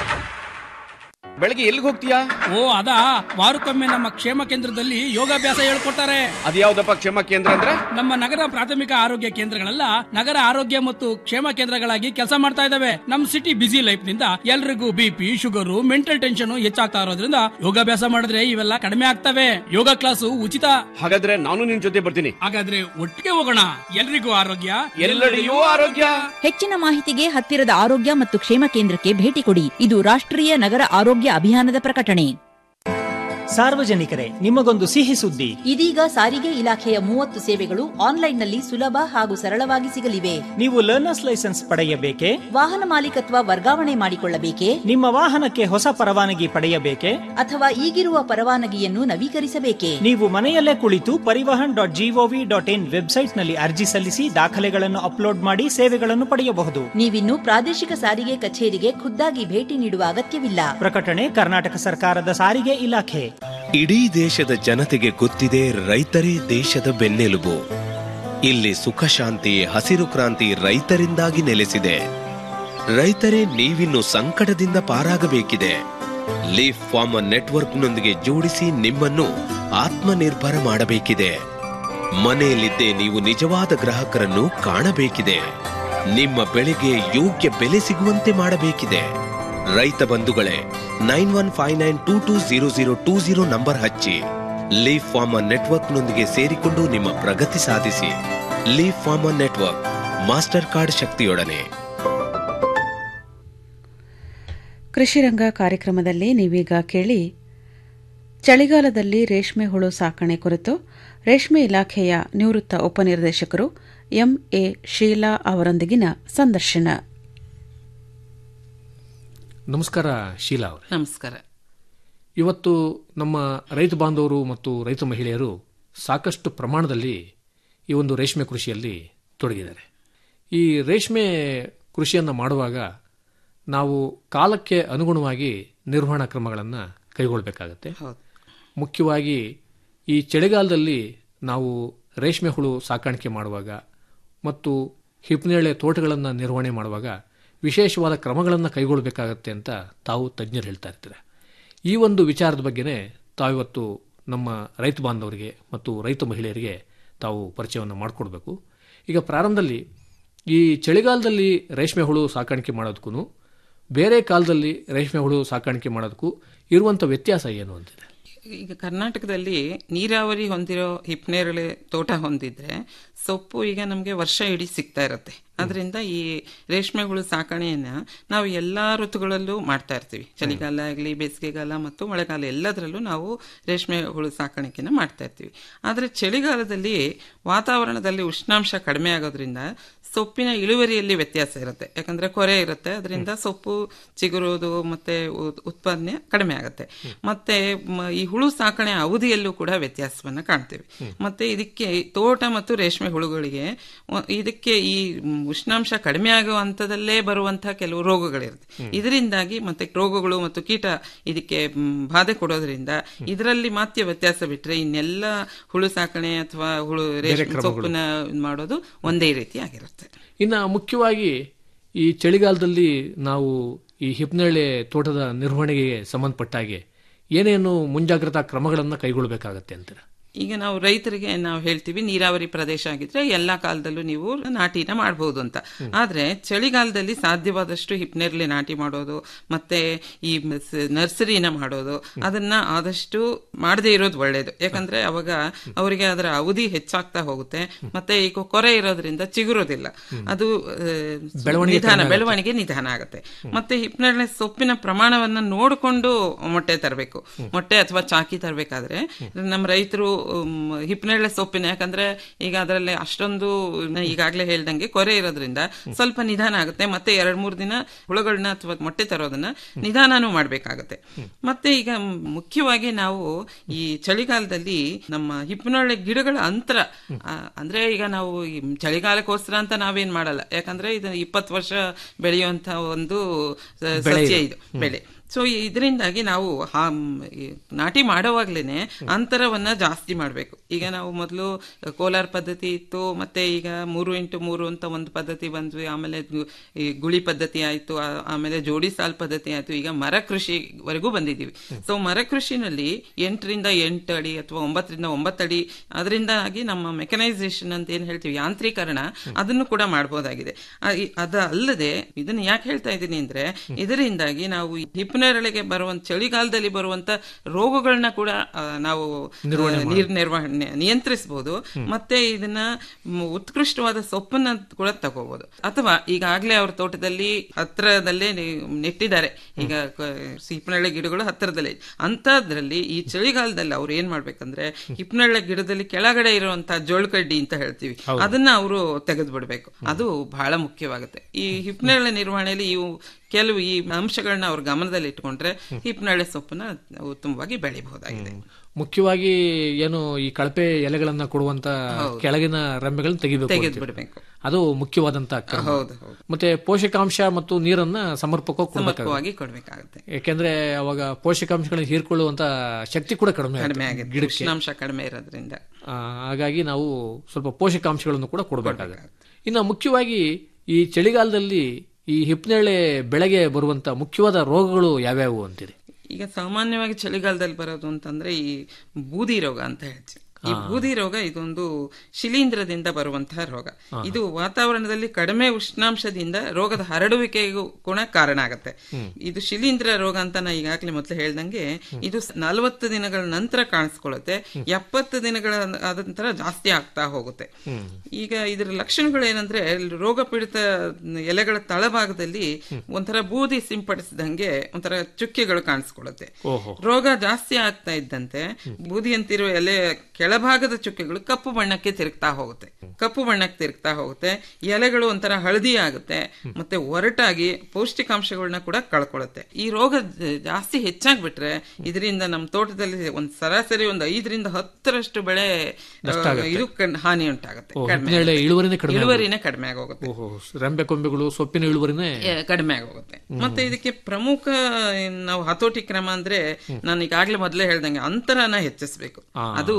S15: ಬೆಳಗ್ಗೆ ಎಲ್ಲಿಗೆ ಹೋಗ್ತೀಯಾ
S13: ಓ ಅದಾ ವಾರಕ್ಕೊಮ್ಮೆ ನಮ್ಮ ಕ್ಷೇಮ ಕೇಂದ್ರದಲ್ಲಿ ಯೋಗಾಭ್ಯಾಸ ಹೇಳ್ಕೊಡ್ತಾರೆ
S15: ಅದ್ಯಾವ್ದಪ್ಪ ಕ್ಷೇಮ ಕೇಂದ್ರ ಅಂದ್ರೆ
S13: ನಮ್ಮ ನಗರ ಪ್ರಾಥಮಿಕ ಆರೋಗ್ಯ ಕೇಂದ್ರಗಳೆಲ್ಲ ನಗರ ಆರೋಗ್ಯ ಮತ್ತು ಕ್ಷೇಮ ಕೇಂದ್ರಗಳಾಗಿ ಕೆಲಸ ಮಾಡ್ತಾ ಇದಾವೆ ನಮ್ ಸಿಟಿ ಬಿಸಿ ಲೈಫ್ ನಿಂದ ಎಲ್ರಿಗೂ ಬಿಪಿ ಶುಗರು ಮೆಂಟಲ್ ಟೆನ್ಷನ್ ಹೆಚ್ಚಾಗ್ತಾ ಇರೋದ್ರಿಂದ ಯೋಗಾಭ್ಯಾಸ ಮಾಡಿದ್ರೆ ಇವೆಲ್ಲ ಕಡಿಮೆ ಆಗ್ತವೆ ಯೋಗ ಕ್ಲಾಸು ಉಚಿತ
S15: ಹಾಗಾದ್ರೆ ನಾನು ನಿನ್ ಜೊತೆ ಬರ್ತೀನಿ
S13: ಹಾಗಾದ್ರೆ ಒಟ್ಟಿಗೆ ಹೋಗೋಣ ಎಲ್ರಿಗೂ ಆರೋಗ್ಯ
S15: ಎಲ್ಲೆಡೆಯೂ ಆರೋಗ್ಯ
S5: ಹೆಚ್ಚಿನ ಮಾಹಿತಿಗೆ ಹತ್ತಿರದ ಆರೋಗ್ಯ ಮತ್ತು ಕ್ಷೇಮ ಕೇಂದ್ರಕ್ಕೆ ಭೇಟಿ ಕೊಡಿ ಇದು ರಾಷ್ಟ್ರೀಯ ನಗರ ಆರೋಗ್ಯ ಅಭಿಯಾನದ ಪ್ರಕಟಣೆ
S10: ಸಾರ್ವಜನಿಕರೇ ನಿಮಗೊಂದು ಸಿಹಿ ಸುದ್ದಿ
S5: ಇದೀಗ ಸಾರಿಗೆ ಇಲಾಖೆಯ ಮೂವತ್ತು ಸೇವೆಗಳು ಆನ್ಲೈನ್ನಲ್ಲಿ ಸುಲಭ ಹಾಗೂ ಸರಳವಾಗಿ ಸಿಗಲಿವೆ
S10: ನೀವು ಲರ್ನರ್ಸ್ ಲೈಸೆನ್ಸ್ ಪಡೆಯಬೇಕೆ
S5: ವಾಹನ ಮಾಲೀಕತ್ವ ವರ್ಗಾವಣೆ ಮಾಡಿಕೊಳ್ಳಬೇಕೆ
S10: ನಿಮ್ಮ ವಾಹನಕ್ಕೆ ಹೊಸ ಪರವಾನಗಿ ಪಡೆಯಬೇಕೆ
S5: ಅಥವಾ ಈಗಿರುವ ಪರವಾನಗಿಯನ್ನು ನವೀಕರಿಸಬೇಕೆ
S10: ನೀವು ಮನೆಯಲ್ಲೇ ಕುಳಿತು Parivahan dot G O V dot in website ನಲ್ಲಿ ಅರ್ಜಿ ಸಲ್ಲಿಸಿ ದಾಖಲೆಗಳನ್ನು ಅಪ್ಲೋಡ್ ಮಾಡಿ ಸೇವೆಗಳನ್ನು ಪಡೆಯಬಹುದು
S5: ನೀವಿನ್ನು ಪ್ರಾದೇಶಿಕ ಸಾರಿಗೆ ಕಚೇರಿಗೆ ಖುದ್ದಾಗಿ ಭೇಟಿ ನೀಡುವ ಅಗತ್ಯವಿಲ್ಲ
S10: ಪ್ರಕಟಣೆ ಕರ್ನಾಟಕ ಸರ್ಕಾರದ ಸಾರಿಗೆ ಇಲಾಖೆ
S2: ಇಡೀ ದೇಶದ ಜನತೆಗೆ ಗೊತ್ತಿದೆ ರೈತರೇ ದೇಶದ ಬೆನ್ನೆಲುಬು ಇಲ್ಲಿ ಸುಖ ಶಾಂತಿ ಹಸಿರು ಕ್ರಾಂತಿ ರೈತರಿಂದಾಗಿ ನೆಲೆಸಿದೆ ರೈತರೇ ನೀವಿನ್ನು ಸಂಕಟದಿಂದ ಪಾರಾಗಬೇಕಿದೆ ಲೀಫ್ ಫಾರ್ಮರ್ ನೆಟ್ವರ್ಕ್ನೊಂದಿಗೆ ಜೋಡಿಸಿ ನಿಮ್ಮನ್ನು ಆತ್ಮನಿರ್ಭರ ಮಾಡಬೇಕಿದೆ ಮನೆಯಲ್ಲಿದ್ದೇ ನೀವು ನಿಜವಾದ ಗ್ರಾಹಕರನ್ನು ಕಾಣಬೇಕಿದೆ ನಿಮ್ಮ ಬೆಳೆಗೆ ಯೋಗ್ಯ ಬೆಲೆ ಸಿಗುವಂತೆ ಮಾಡಬೇಕಿದೆ ರೈತ ಬಂಧುಗಳೇ nine one five nine two two zero zero two zero number ಹಚ್ಚಿ ಲೀಫ್ ಫಾರ್ಮರ್ ನೆಟ್ವರ್ಕ್ನೊಂದಿಗೆ ಸೇರಿಕೊಂಡು ನಿಮ್ಮ ಪ್ರಗತಿ ಸಾಧಿಸಿ leaf farmer network master card ಶಕ್ತಿಯೊಡನೆ
S1: ಕೃಷಿರಂಗ ಕಾರ್ಯಕ್ರಮದಲ್ಲಿ ನೀವೀಗ ಕೇಳಿ ಚಳಿಗಾಲದಲ್ಲಿ ರೇಷ್ಮೆ ಹುಳು ಸಾಕಣೆ ಕುರಿತು ರೇಷ್ಮೆ ಇಲಾಖೆಯ ನಿವೃತ್ತ ಉಪನಿರ್ದೇಶಕರು ಎಂಎ ಶೀಲಾ ಅವರೊಂದಿಗಿನ ಸಂದರ್ಶನ
S16: ನಮಸ್ಕಾರ ಶೀಲಾ ಅವರೇ
S17: ನಮಸ್ಕಾರ
S16: ಇವತ್ತು ನಮ್ಮ ರೈತ ಬಾಂಧವರು ಮತ್ತು ರೈತ ಮಹಿಳೆಯರು ಸಾಕಷ್ಟು ಪ್ರಮಾಣದಲ್ಲಿ ಈ ಒಂದು ರೇಷ್ಮೆ ಕೃಷಿಯಲ್ಲಿ ತೊಡಗಿದ್ದಾರೆ ಈ ರೇಷ್ಮೆ ಕೃಷಿಯನ್ನು ಮಾಡುವಾಗ ನಾವು ಕಾಲಕ್ಕೆ ಅನುಗುಣವಾಗಿ ನಿರ್ವಹಣಾ ಕ್ರಮಗಳನ್ನು ಕೈಗೊಳ್ಳಬೇಕಾಗತ್ತೆ ಮುಖ್ಯವಾಗಿ ಈ ಚಳಿಗಾಲದಲ್ಲಿ ನಾವು ರೇಷ್ಮೆ ಹುಳು ಸಾಕಾಣಿಕೆ ಮಾಡುವಾಗ ಮತ್ತು ಹಿಪ್ನೇಳೆ ತೋಟಗಳನ್ನು ನಿರ್ವಹಣೆ ಮಾಡುವಾಗ ವಿಶೇಷವಾದ ಕ್ರಮಗಳನ್ನು ಕೈಗೊಳ್ಳಬೇಕಾಗತ್ತೆ ಅಂತ ತಾವು ತಜ್ಞರು ಹೇಳ್ತಾ ಇರ್ತಾರೆ ಈ ಒಂದು ವಿಚಾರದ ಬಗ್ಗೆನೇ ತಾವಿವತ್ತು ನಮ್ಮ ರೈತ ಬಾಂಧವರಿಗೆ ಮತ್ತು ರೈತ ಮಹಿಳೆಯರಿಗೆ ತಾವು ಪರಿಚಯವನ್ನು ಮಾಡಿಕೊಡ್ಬೇಕು ಈಗ ಪ್ರಾರಂಭದಲ್ಲಿ ಈ ಚಳಿಗಾಲದಲ್ಲಿ ರೇಷ್ಮೆ ಹುಳು ಸಾಕಾಣಿಕೆ ಮಾಡೋದಕ್ಕೂ ಬೇರೆ ಕಾಲದಲ್ಲಿ ರೇಷ್ಮೆ ಹುಳು ಸಾಕಾಣಿಕೆ ಮಾಡೋದಕ್ಕೂ ಇರುವಂಥ ವ್ಯತ್ಯಾಸ ಏನು ಅಂತಿದೆ
S17: ಈಗ ಕರ್ನಾಟಕದಲ್ಲಿ ನೀರಾವರಿ ಹೊಂದಿರೋ ಹಿಪ್ನೇರಳೆ ತೋಟ ಹೊಂದಿದ್ರೆ ಸೊಪ್ಪು ಈಗ ನಮಗೆ ವರ್ಷ ಇಡೀ ಸಿಗ್ತಾ ಇರುತ್ತೆ ಅದರಿಂದ ಈ ರೇಷ್ಮೆ ಹುಳು ಸಾಕಣೆಯನ್ನ ನಾವು ಎಲ್ಲಾ ಋತುಗಳಲ್ಲೂ ಮಾಡ್ತಾ ಇರ್ತೀವಿ ಚಳಿಗಾಲ ಆಗಲಿ ಬೇಸಿಗೆಗಾಲ ಮತ್ತು ಮಳೆಗಾಲ ಎಲ್ಲದರಲ್ಲೂ ನಾವು ರೇಷ್ಮೆ ಹುಳು ಸಾಕಾಣಿಕೆನ ಮಾಡ್ತಾ ಇರ್ತೀವಿ ಆದರೆ ಚಳಿಗಾಲದಲ್ಲಿ ವಾತಾವರಣದಲ್ಲಿ ಉಷ್ಣಾಂಶ ಕಡಿಮೆ ಆಗೋದ್ರಿಂದ ಸೊಪ್ಪಿನ ಇಳುವರಿಯಲ್ಲಿ ವ್ಯತ್ಯಾಸ ಇರುತ್ತೆ ಯಾಕಂದ್ರೆ ಕೊರೆ ಇರುತ್ತೆ ಅದರಿಂದ ಸೊಪ್ಪು ಚಿಗುರೋದು ಮತ್ತೆ ಉತ್- ಉತ್ಪಾದನೆ ಕಡಿಮೆ ಆಗುತ್ತೆ ಮತ್ತೆ ಮ- ಈ ಹುಳು ಸಾಕಣೆ ಅವಧಿಯಲ್ಲೂ ಕೂಡ ವ್ಯತ್ಯಾಸವನ್ನ ಕಾಣ್ತೇವೆ ಮತ್ತೆ ಇದಕ್ಕೆ ತೋಟ ಮತ್ತು ರೇಷ್ಮೆ ಹುಳುಗಳಿಗೆ ಒ- ಇದಕ್ಕೆ ಈ ಮ್, ಉಷ್ಣಾಂಶ ಕಡಿಮೆ ಆಗುವ ಹಂತದಲ್ಲೇ ಬರುವಂತಹ ಕೆಲವು ರೋಗಗಳಿರುತ್ತೆ ಇದರಿಂದಾಗಿ ಮತ್ತೆ ರೋಗಗಳು ಮತ್ತು ಕೀಟ ಇದಕ್ಕೆ ಮ್, ಬಾಧೆ ಕೊಡೋದ್ರಿಂದ ಇದರಲ್ಲಿ ಮಾತ್ರ ವ್ಯತ್ಯಾಸ ಬಿಟ್ರೆ ಇನ್ನೆಲ್ಲ ಹುಳು ಸಾಕಣೆ ಅಥವಾ ಹುಳು ರೇಷ್ಮೆ
S16: ಕ್ರಮಗಳು.
S17: ಸೊಪ್ಪನ್ನ ಇದ್ ಮಾಡೋದು ಒಂದೇ ರೀತಿ ಆಗಿರುತ್ತೆ
S16: ಇನ್ನು ಮುಖ್ಯವಾಗಿ ಈ ಚಳಿಗಾಲದಲ್ಲಿ ನಾವು ಈ ಹಿಪ್ನೇಳೆ ತೋಟದ ನಿರ್ವಹಣೆಗೆ ಸಂಬಂಧಪಟ್ಟ ಹಾಗೆ ಏನೇನು ಮುಂಜಾಗ್ರತಾ ಕ್ರಮಗಳನ್ನು ಕೈಗೊಳ್ಳಬೇಕಾಗತ್ತೆ ಅಂತೀರ
S17: ಈಗ ನಾವು ರೈತರಿಗೆ ನಾವು ಹೇಳ್ತೀವಿ ನೀರಾವರಿ ಪ್ರದೇಶ ಆಗಿದ್ರೆ ಎಲ್ಲಾ ಕಾಲದಲ್ಲೂ ನೀವು ನಾಟಿನ ಮಾಡಬಹುದು ಅಂತ ಆದ್ರೆ ಚಳಿಗಾಲದಲ್ಲಿ ಸಾಧ್ಯವಾದಷ್ಟು ಹಿಪ್ನೇರ್ಲೆ ನಾಟಿ ಮಾಡೋದು ಮತ್ತೆ ಈ ಸ- ನರ್ಸರಿನ ಮಾಡೋದು ಅದನ್ನ ಆದಷ್ಟು ಮಾಡದೇ ಇರೋದು ಒಳ್ಳೇದು ಯಾಕಂದ್ರೆ ಅವಾಗ ಅವರಿಗೆ ಅದರ ಅವಧಿ ಹೆಚ್ಚಾಗ್ತಾ ಹೋಗುತ್ತೆ ಮತ್ತೆ ಈಗ ಕೊರೆ ಇರೋದ್ರಿಂದ ಚಿಗುರೋದಿಲ್ಲ ಅದು ಆ,
S16: ಬೆಳವಣಿಗೆ
S17: ನಿಧಾನ
S16: ಕಡಿಮೆ ಆಗುತ್ತೆ.
S17: ಬೆಳವಣಿಗೆ ನಿಧಾನ ಆಗುತ್ತೆ ಮತ್ತೆ ಹಿಪ್ನೇರಳೆ ಸೊಪ್ಪಿನ ಪ್ರಮಾಣವನ್ನ ನೋಡಿಕೊಂಡು ಮೊಟ್ಟೆ ತರಬೇಕು ಮೊಟ್ಟೆ ಅಥವಾ ಚಾಕಿ ತರಬೇಕಾದ್ರೆ ನಮ್ಮ ರೈತರು ಹಿಪ್ನೇರಳೆ ಸೊಪ್ಪಿನ ಯಾಕಂದ್ರೆ ಈಗ ಅದರಲ್ಲಿ ಅಷ್ಟೊಂದು ಈಗಾಗಲೇ ಹೇಳ್ದಂಗೆ ಕೊರೆ ಇರೋದ್ರಿಂದ ಸ್ವಲ್ಪ ನಿಧಾನ ಆಗುತ್ತೆ ಮತ್ತೆ ಎರಡ್ ಮೂರು ದಿನ ಹುಳುಗಳನ್ನ ಅಥವಾ ಮೊಟ್ಟೆ ತರೋದನ್ನ ನಿಧಾನನೂ ಮಾಡ್ಬೇಕಾಗತ್ತೆ ಮತ್ತೆ ಈಗ ಮುಖ್ಯವಾಗಿ ನಾವು ಈ ಚಳಿಗಾಲದಲ್ಲಿ ನಮ್ಮ ಹಿಪ್ನೇರಳೆ ಗಿಡಗಳ ಅಂತರ ಆ, ಅಂದ್ರೆ ಈಗ ನಾವು ಈ ಚಳಿಗಾಲಕ್ಕೋಸ್ಕರ ಅಂತ ನಾವೇನ್ ಮಾಡಲ್ಲ ಯಾಕಂದ್ರೆ ಇದು ಇಪ್ಪತ್ತು ವರ್ಷ ಬೆಳೆಯುವಂತ ಒಂದು ಸ-
S16: ಬೆಳೆ
S17: ಸಸ್ಯ
S16: ಇದು.
S17: ಇದು ಬೆಳೆ ಸೊ ಇದರಿಂದಾಗಿ ನಾವು ಹಾ- ಈ ನಾಟಿ ಮಾಡೋವಾಗ್ಲೇನೆ ಅಂತರವನ್ನ ಜಾಸ್ತಿ ಮಾಡಬೇಕು ಈಗ ನಾವು ಮೊದಲು ಕೋಲಾರ ಪದ್ಧತಿ ಇತ್ತು ಮತ್ತೆ ಈಗ ಮೂರು ಇಂಟು ಮೂರು ಅಂತ ಒಂದು ಪದ್ಧತಿ ಬಂದ್ವಿ ಆಮೇಲೆ ಗು- ಈ ಗುಳಿ ಪದ್ಧತಿ ಆಯ್ತು ಆ- ಆಮೇಲೆ ಜೋಡಿ ಸಾಲ್ ಪದ್ಧತಿ ಆಯ್ತು ಈಗ ಮರ ಕೃಷಿವರೆಗೂ ಬಂದಿದ್ದೀವಿ ಸೊ ಮರ ಕೃಷಿನಲ್ಲಿ ಎಂಟರಿಂದ ಎಂಟು ಅಡಿ ಅಥವಾ ಒಂಬತ್ತರಿಂದ ಒಂಬತ್ತು ಅಡಿ ಅದರಿಂದಾಗಿ ನಮ್ಮ ಮೆಕನೈಸೇಷನ್ ಅಂತ ಏನ್ ಹೇಳ್ತೀವಿ ಯಾಂತ್ರೀಕರಣ ಅದನ್ನು ಕೂಡ ಮಾಡಬಹುದಾಗಿದೆ ಅದ ಅಲ್ಲದೆ ಇದನ್ನ ಯಾಕೆ ಹೇಳ್ತಾ ಇದ್ದೀನಿ ಅಂದ್ರೆ ಇದರಿಂದಾಗಿ ನಾವು ಈ ಹಿಪ್ಪನೇರಳೆಗೆ ಬರುವಂತ ಚಳಿಗಾಲದಲ್ಲಿ ಬರುವಂತ ರೋಗಗಳನ್ನ ಕೂಡ ಆ, ನಾವು
S16: ನಿರ್ವಹಣೆ
S17: ಆ, ನೀರ್ ನಿರ್ವಹಣೆ ನಿಯಂತ್ರಿಸಬಹುದು ಮತ್ತೆ ಇದನ್ನ ಮ್, ಉತ್ಕೃಷ್ಟವಾದ ಸೊಪ್ಪನ್ನ ಕೂಡ ತಗೋಬಹುದು ಅಥವಾ ಈಗಾಗಲೇ ಅವ್ರ ತೋಟದಲ್ಲಿ ಹತ್ರದಲ್ಲೇ ನಿ- ನೆಟ್ಟಿದ್ದಾರೆ ಈಗ ಕ- ಹಿಪ್ಪನೇರಳೆ ಗಿಡಗಳು ಹತ್ತಿರದಲ್ಲೇ ಇದೆ. ಅಂತದ್ರಲ್ಲಿ ಈ ಚಳಿಗಾಲದಲ್ಲಿ ಅವ್ರು ಏನ್ ಮಾಡ್ಬೇಕಂದ್ರೆ ಹಿಪ್ಪನೇರಳೆ ಗಿಡದಲ್ಲಿ ಕೆಳಗಡೆ ಇರುವಂತಹ ಜೋಳಕಡ್ಡಿ ಅಂತ ಹೇಳ್ತೀವಿ
S16: ಹೌದು.
S17: ಅದನ್ನ ಅವರು ತೆಗೆದು ಬಿಡಬೇಕು ಅದು ಬಹಳ ಮುಖ್ಯವಾಗುತ್ತೆ ಈ ಹಿಪ್ಪನೇರಳೆ ನಿರ್ವಹಣೆಯಲ್ಲಿ ಇವು ಕೆಲವು ಈ ಅಂಶಗಳನ್ನ ಅವ್ರ ಗಮನದಲ್ಲಿ ಇಟ್ಕೊಂಡ್ರೆ ಹಿಪ್ಪನೇರಳೆ ಸೊಪ್ಪನ್ನ ಉತ್ತಮವಾಗಿ ಬೆಳಿಬಹುದಾಗಿದೆ
S16: ಮುಖ್ಯವಾಗಿ ಏನು ಈ ಕಳಪೆ ಎಲೆಗಳನ್ನ ಕೊಡುವಂತ
S17: ಹೌದು.
S16: ಕೆಳಗಿನ ರೆಂಬೆಗಳನ್ನ ತೆಗಿಬೇಕು
S17: ತೆಗೆದು
S16: ಅಂತೀರಿ.
S17: ಬಿಡಬೇಕು
S16: ಅದು ಮುಖ್ಯವಾದಂತ ಕ್ರಮ.
S17: ಹೌದು, ಹೌದು.
S16: ಮತ್ತೆ ಪೋಷಕಾಂಶ ಮತ್ತು ನೀರನ್ನ ಸಮರ್ಪಕವಾಗಿ
S17: ಸಮರ್ಪಕವಾಗಿ
S16: ಕೊಡಬೇಕಾಗುತ್ತೆ
S17: ಕೊಡ್ಬೇಕಾಗುತ್ತೆ
S16: ಯಾಕೆಂದ್ರೆ ಅವಾಗ ಪೋಷಕಾಂಶಗಳನ್ನ ಹೀರ್ಕೊಳ್ಳುವಂತ ಶಕ್ತಿ ಕೂಡ ಕಡಿಮೆ ಆಗುತ್ತೆ
S17: ಕಡಿಮೆ ಆಗುತ್ತೆ
S16: ಗಿಡಕ್ಕೆ
S17: ಉಷ್ಣಾಂಶ ಕಡಿಮೆ ಇರೋದ್ರಿಂದ
S16: ಆ, ಹಾಗಾಗಿ ನಾವು ಸ್ವಲ್ಪ ಪೋಷಕಾಂಶಗಳನ್ನು ಕೂಡ ಕೊಡಬೇಕಾಗುತ್ತೆ ಇನ್ನು ಮುಖ್ಯವಾಗಿ ಈ ಚಳಿಗಾಲದಲ್ಲಿ ಈ ಹಿಪ್ನೇಳೆ ಬೆಳೆಗೆ ಬರುವಂತ ಮುಖ್ಯವಾದ ರೋಗಗಳು ಯಾವ್ಯಾವು ಅಂತೀರಿ
S17: ಈಗ ಸಾಮಾನ್ಯವಾಗಿ ಚಳಿಗಾಲದಲ್ಲಿ ಬರೋದು ಅಂತಂದ್ರೆ ಈ ಬೂದಿ ರೋಗ ಅಂತ ಹೇಳ್ತೀವಿ ಈ ಬೂದಿ ರೋಗ ಇದೊಂದು ಶಿಲೀಂಧ್ರದಿಂದ ಬರುವಂತಹ ರೋಗ ಇದು ವಾತಾವರಣದಲ್ಲಿ ಕಡಿಮೆ ಉಷ್ಣಾಂಶದಿಂದ ರೋಗದ ಹರಡುವಿಕೆಗೂ ಕೂಡ ಕಾರಣ ಆಗತ್ತೆ ಇದು ಶಿಲೀಂಧ್ರ ರೋಗ ಅಂತ ನಾ ಈಗಾಗಲೇ ಮೊದಲು ಹೇಳ್ದಂಗೆ ಇದು ನಲವತ್ತು ದಿನಗಳ ನಂತರ ಕಾಣಿಸ್ಕೊಳ್ಳುತ್ತೆ ಎಪ್ಪತ್ತು ದಿನಗಳ ಆದ ನಂತರ ಜಾಸ್ತಿ ಆಗ್ತಾ ಹೋಗುತ್ತೆ ಈಗ ಇದರ ಲಕ್ಷಣಗಳು ಏನಂದ್ರೆ ರೋಗ ಪೀಡಿತ ಎಲೆಗಳ ತಳಭಾಗದಲ್ಲಿ ಒಂಥರ ಬೂದಿ ಸಿಂಪಡಿಸಿದಂಗೆ ಒಂಥರ ಚುಕ್ಕೆಗಳು ಕಾಣಿಸ್ಕೊಳ್ಳುತ್ತೆ
S16: ಓಹೋ
S17: ರೋಗ ಜಾಸ್ತಿ ಆಗ್ತಾ ಇದ್ದಂತೆ ಬೂದಿಯಂತಿರುವ ಎಲೆ ಕೆಳಭಾಗದ ಚುಕ್ಕೆಗಳು ಕಪ್ಪು ಬಣ್ಣಕ್ಕೆ ತಿರುಗ್ತಾ ಹೋಗುತ್ತೆ ಕಪ್ಪು ಬಣ್ಣಕ್ಕೆ ತಿರುಗ್ತಾ ಹೋಗುತ್ತೆ ಎಲೆಗಳು ಒಂಥರ ಹಳದಿ ಆಗುತ್ತೆ ಮತ್ತೆ ಒರಟಾಗಿ ಪೌಷ್ಟಿಕಾಂಶಗಳನ್ನ ಕೂಡ ಕಳ್ಕೊಳ್ಳುತ್ತೆ ಈ ರೋಗ ಜ- ಜಾಸ್ತಿ ಹೆಚ್ಚಾಗ್ಬಿಟ್ರೆ ಇದರಿಂದ ನಮ್ಮ ತೋಟದಲ್ಲಿ ಒಂದ್ ಸರಾಸರಿ ಒಂದು ಐದರಿಂದ ಹತ್ತರಷ್ಟು ಬೆಳೆ ಆ,
S16: ನಷ್ಟ ಆಗುತ್ತೆ.
S17: ಇದು ಕಣ್- ಹಾನಿ ಉಂಟಾಗುತ್ತೆ
S16: ಓ,
S17: ಕಡಿಮೆ
S16: ಹಿಪ್ನೇರಳೆ
S17: ಆಗುತ್ತೆ.
S16: ಇಳುವರಿನೇ ಕಡಿಮೆ
S17: ಇಳುವರಿನೇ ಕಡಿಮೆ ಆಗೋಗುತ್ತೆ
S16: ಓಹೋ ರೆಂಬೆ ಕೊಂಬೆಗಳು ಸೊಪ್ಪಿನ ಇಳುವರಿನೇ
S17: ಏ, ಕಡಿಮೆ ಆಗೋಗುತ್ತೆ ಮತ್ತೆ ಇದಕ್ಕೆ ಪ್ರಮುಖ ಏನ್ ನಾವು ಹತೋಟಿ ಕ್ರಮ ಅಂದ್ರೆ ನಾನು ಈಗಾಗಲೇ ಮೊದಲೇ ಹೇಳ್ದಂಗೆ ಅಂತರನ ಹೆಚ್ಚಿಸಬೇಕು
S16: ಆ.
S17: ಅದು ಬಹಳ